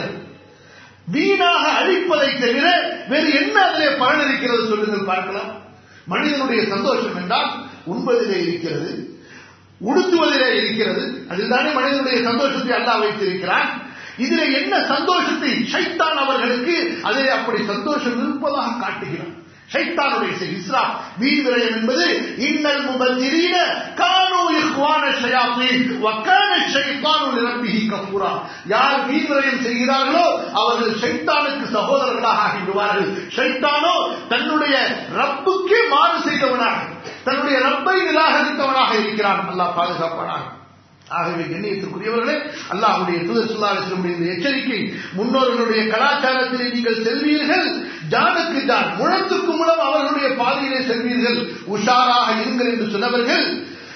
வீணாக அழிப்பதை தவிர வேறு என்ன அதிலே பலன் இருக்கிறது சொல்லுங்கள் பார்க்கலாம் மனிதனுடைய சந்தோஷம் என்றால் உண்பதிலே இருக்கிறது உடுத்துவதிலே இருக்கிறது அதுதானே மனிதனுடைய சந்தோஷத்தை அல்லாஹ் வைத்திருக்கிறான் இதிலே என்ன சந்தோஷத்தை ஷைத்தான் அவர்களுக்கு அதிலே அப்படி சந்தோஷம் இருப்பதாக காட்டுகிறான் ஷைத்தானுடைய செயல் இஸ்ரா வீண் விரயம் என்பது இன்னல் முபத்திரீன கானு இஹ்வான ஷயாத்தீன் வக்கான ஷைத்தானு லிரப்பிஹி கஃபூரா யார் வீண் விரயம் செய்கிறார்களோ அவர்கள் ஷைத்தானுக்கு சகோதரர்களாக ஆகிவிடுவார்கள் ஷைத்தானோ தன்னுடைய ரப்புக்கே மாறு செய்தவனாக தன்னுடைய ரப்பை நிராகரித்தவனாக இருக்கிறான் அல்லாஹ் பாதுகாப்பானாக ஆகவே கண்ணியத்திற்குரியவர்களே அல்லாஹுடைய தூதர் சுல்லாசனுடைய இந்த எச்சரிக்கை முன்னோர்களுடைய கலாச்சாரத்திலே நீங்கள் செல்வீர்கள் ஜானுக்கு ஜான் முழத்துக்கு முழம் அவர்களுடைய பாதையிலே செல்வீர்கள் உஷாராக இருங்கள் என்று சொன்னவர்கள்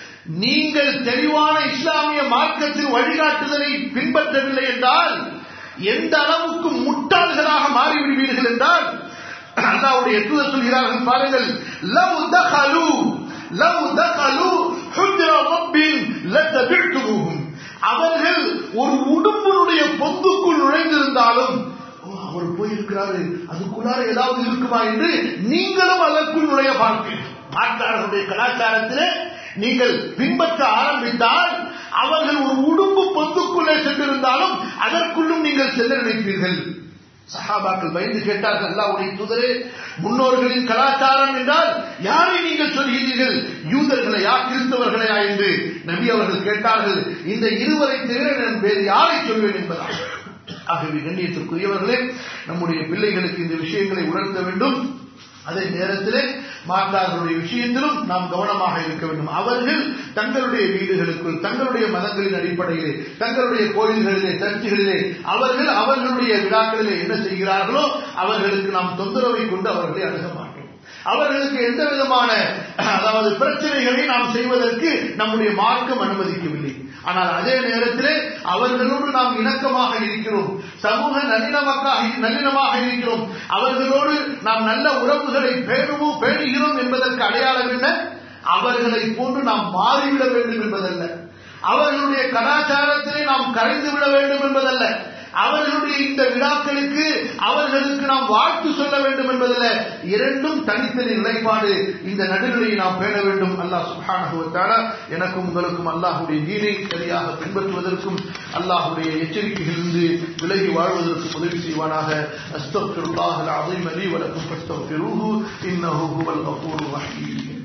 நீங்கள் தெளிவான இஸ்லாமிய மார்க்கத்தின் வழிகாட்டுதலை பின்பற்றவில்லை என்றால் எந்த அளவுக்கு முட்டாள்களாக மாறிவிடுவீர்கள் என்றால் அல்லாவுடைய தூதர் சொல்கிறார்கள் பாருங்கள் லவ் தஹலு லவ் தஹலு ஹுஜ்ர ரப்பின் லத்தபிழ்துஹும் அவர்கள் ஒரு உடும்பினுடைய பொந்துக்குள் நுழைந்திருந்தாலும் அவர் போயிருக்கிறாரு அதுக்குள்ளார ஏதாவது இருக்குமா என்று நீங்களும் அதற்குள் நுழைய பார்ப்பீர்கள் மாற்றாளர்களுடைய கலாச்சாரத்திலே நீங்கள் பின்பற்ற ஆரம்பித்தால் அவர்கள் ஒரு உடும்பு பொந்துக்குள்ளே சென்றிருந்தாலும் அதற்குள்ளும் நீங்கள் செல்ல நினைப்பீர்கள் சஹாபாக்கள் பயந்து கேட்டார்கள் அல்லாவுடைய தூதரே முன்னோர்களின் கலாச்சாரம் என்றால் யாரை நீங்கள் சொல்கிறீர்கள் யூதர்களையா கிறிஸ்தவர்களையா என்று நபி அவர்கள் கேட்டார்கள் இந்த இருவரை தவிர நான் வேறு யாரை சொல்வேன் என்பதா ஆகவே கண்ணியத்திற்குரியவர்களே நம்முடைய பிள்ளைகளுக்கு இந்த விஷயங்களை உணர்த்த வேண்டும் அதே நேரத்திலே மாற்றார்களுடைய விஷயத்திலும் நாம் கவனமாக இருக்க வேண்டும் அவர்கள் தங்களுடைய வீடுகளுக்குள் தங்களுடைய மதங்களின் அடிப்படையிலே தங்களுடைய கோயில்களிலே சர்ச்சுகளிலே அவர்கள் அவர்களுடைய விழாக்களிலே என்ன செய்கிறார்களோ அவர்களுக்கு நாம் தொந்தரவை கொண்டு அவர்களை அணுக மாட்டோம் அவர்களுக்கு எந்த விதமான அதாவது பிரச்சனைகளை நாம் செய்வதற்கு நம்முடைய மார்க்கம் அனுமதிக்கவில்லை ஆனால் அதே நேரத்திலே அவர்களோடு நாம் இணக்கமாக இருக்கிறோம் சமூக நல்லிணமக்காக நல்லிணமாக இருக்கிறோம் அவர்களோடு நாம் நல்ல உறவுகளை பேணுவோம் பேணுகிறோம் என்பதற்கு அடையாளம் என்ன அவர்களை போன்று நாம் மாறிவிட வேண்டும் என்பதல்ல அவர்களுடைய கலாச்சாரத்திலே நாம் கரைந்து விட வேண்டும் என்பதல்ல அவர்களுடைய இந்த விழாக்களுக்கு அவர்களுக்கு நாம் வாழ்த்து சொல்ல வேண்டும் என்பதில் இரண்டும் தனித்தனி நிலைப்பாடு இந்த நடுநிலையை நாம் பேண வேண்டும் அல்லாஹ் சுஹானுவத்தால எனக்கும் உங்களுக்கும் அல்லாஹுடைய நீரை சரியாக பின்பற்றுவதற்கும் அல்லாஹுடைய எச்சரிக்கைகளிலிருந்து விலகி வாழ்வதற்கும் உதவி செய்வானாக அஸ்தபிருல்லாஹ் அலீம் அலி வலக்கும் அஸ்தபிருஹு இன்னஹு ஹுவல் கஃபூர் ரஹீம்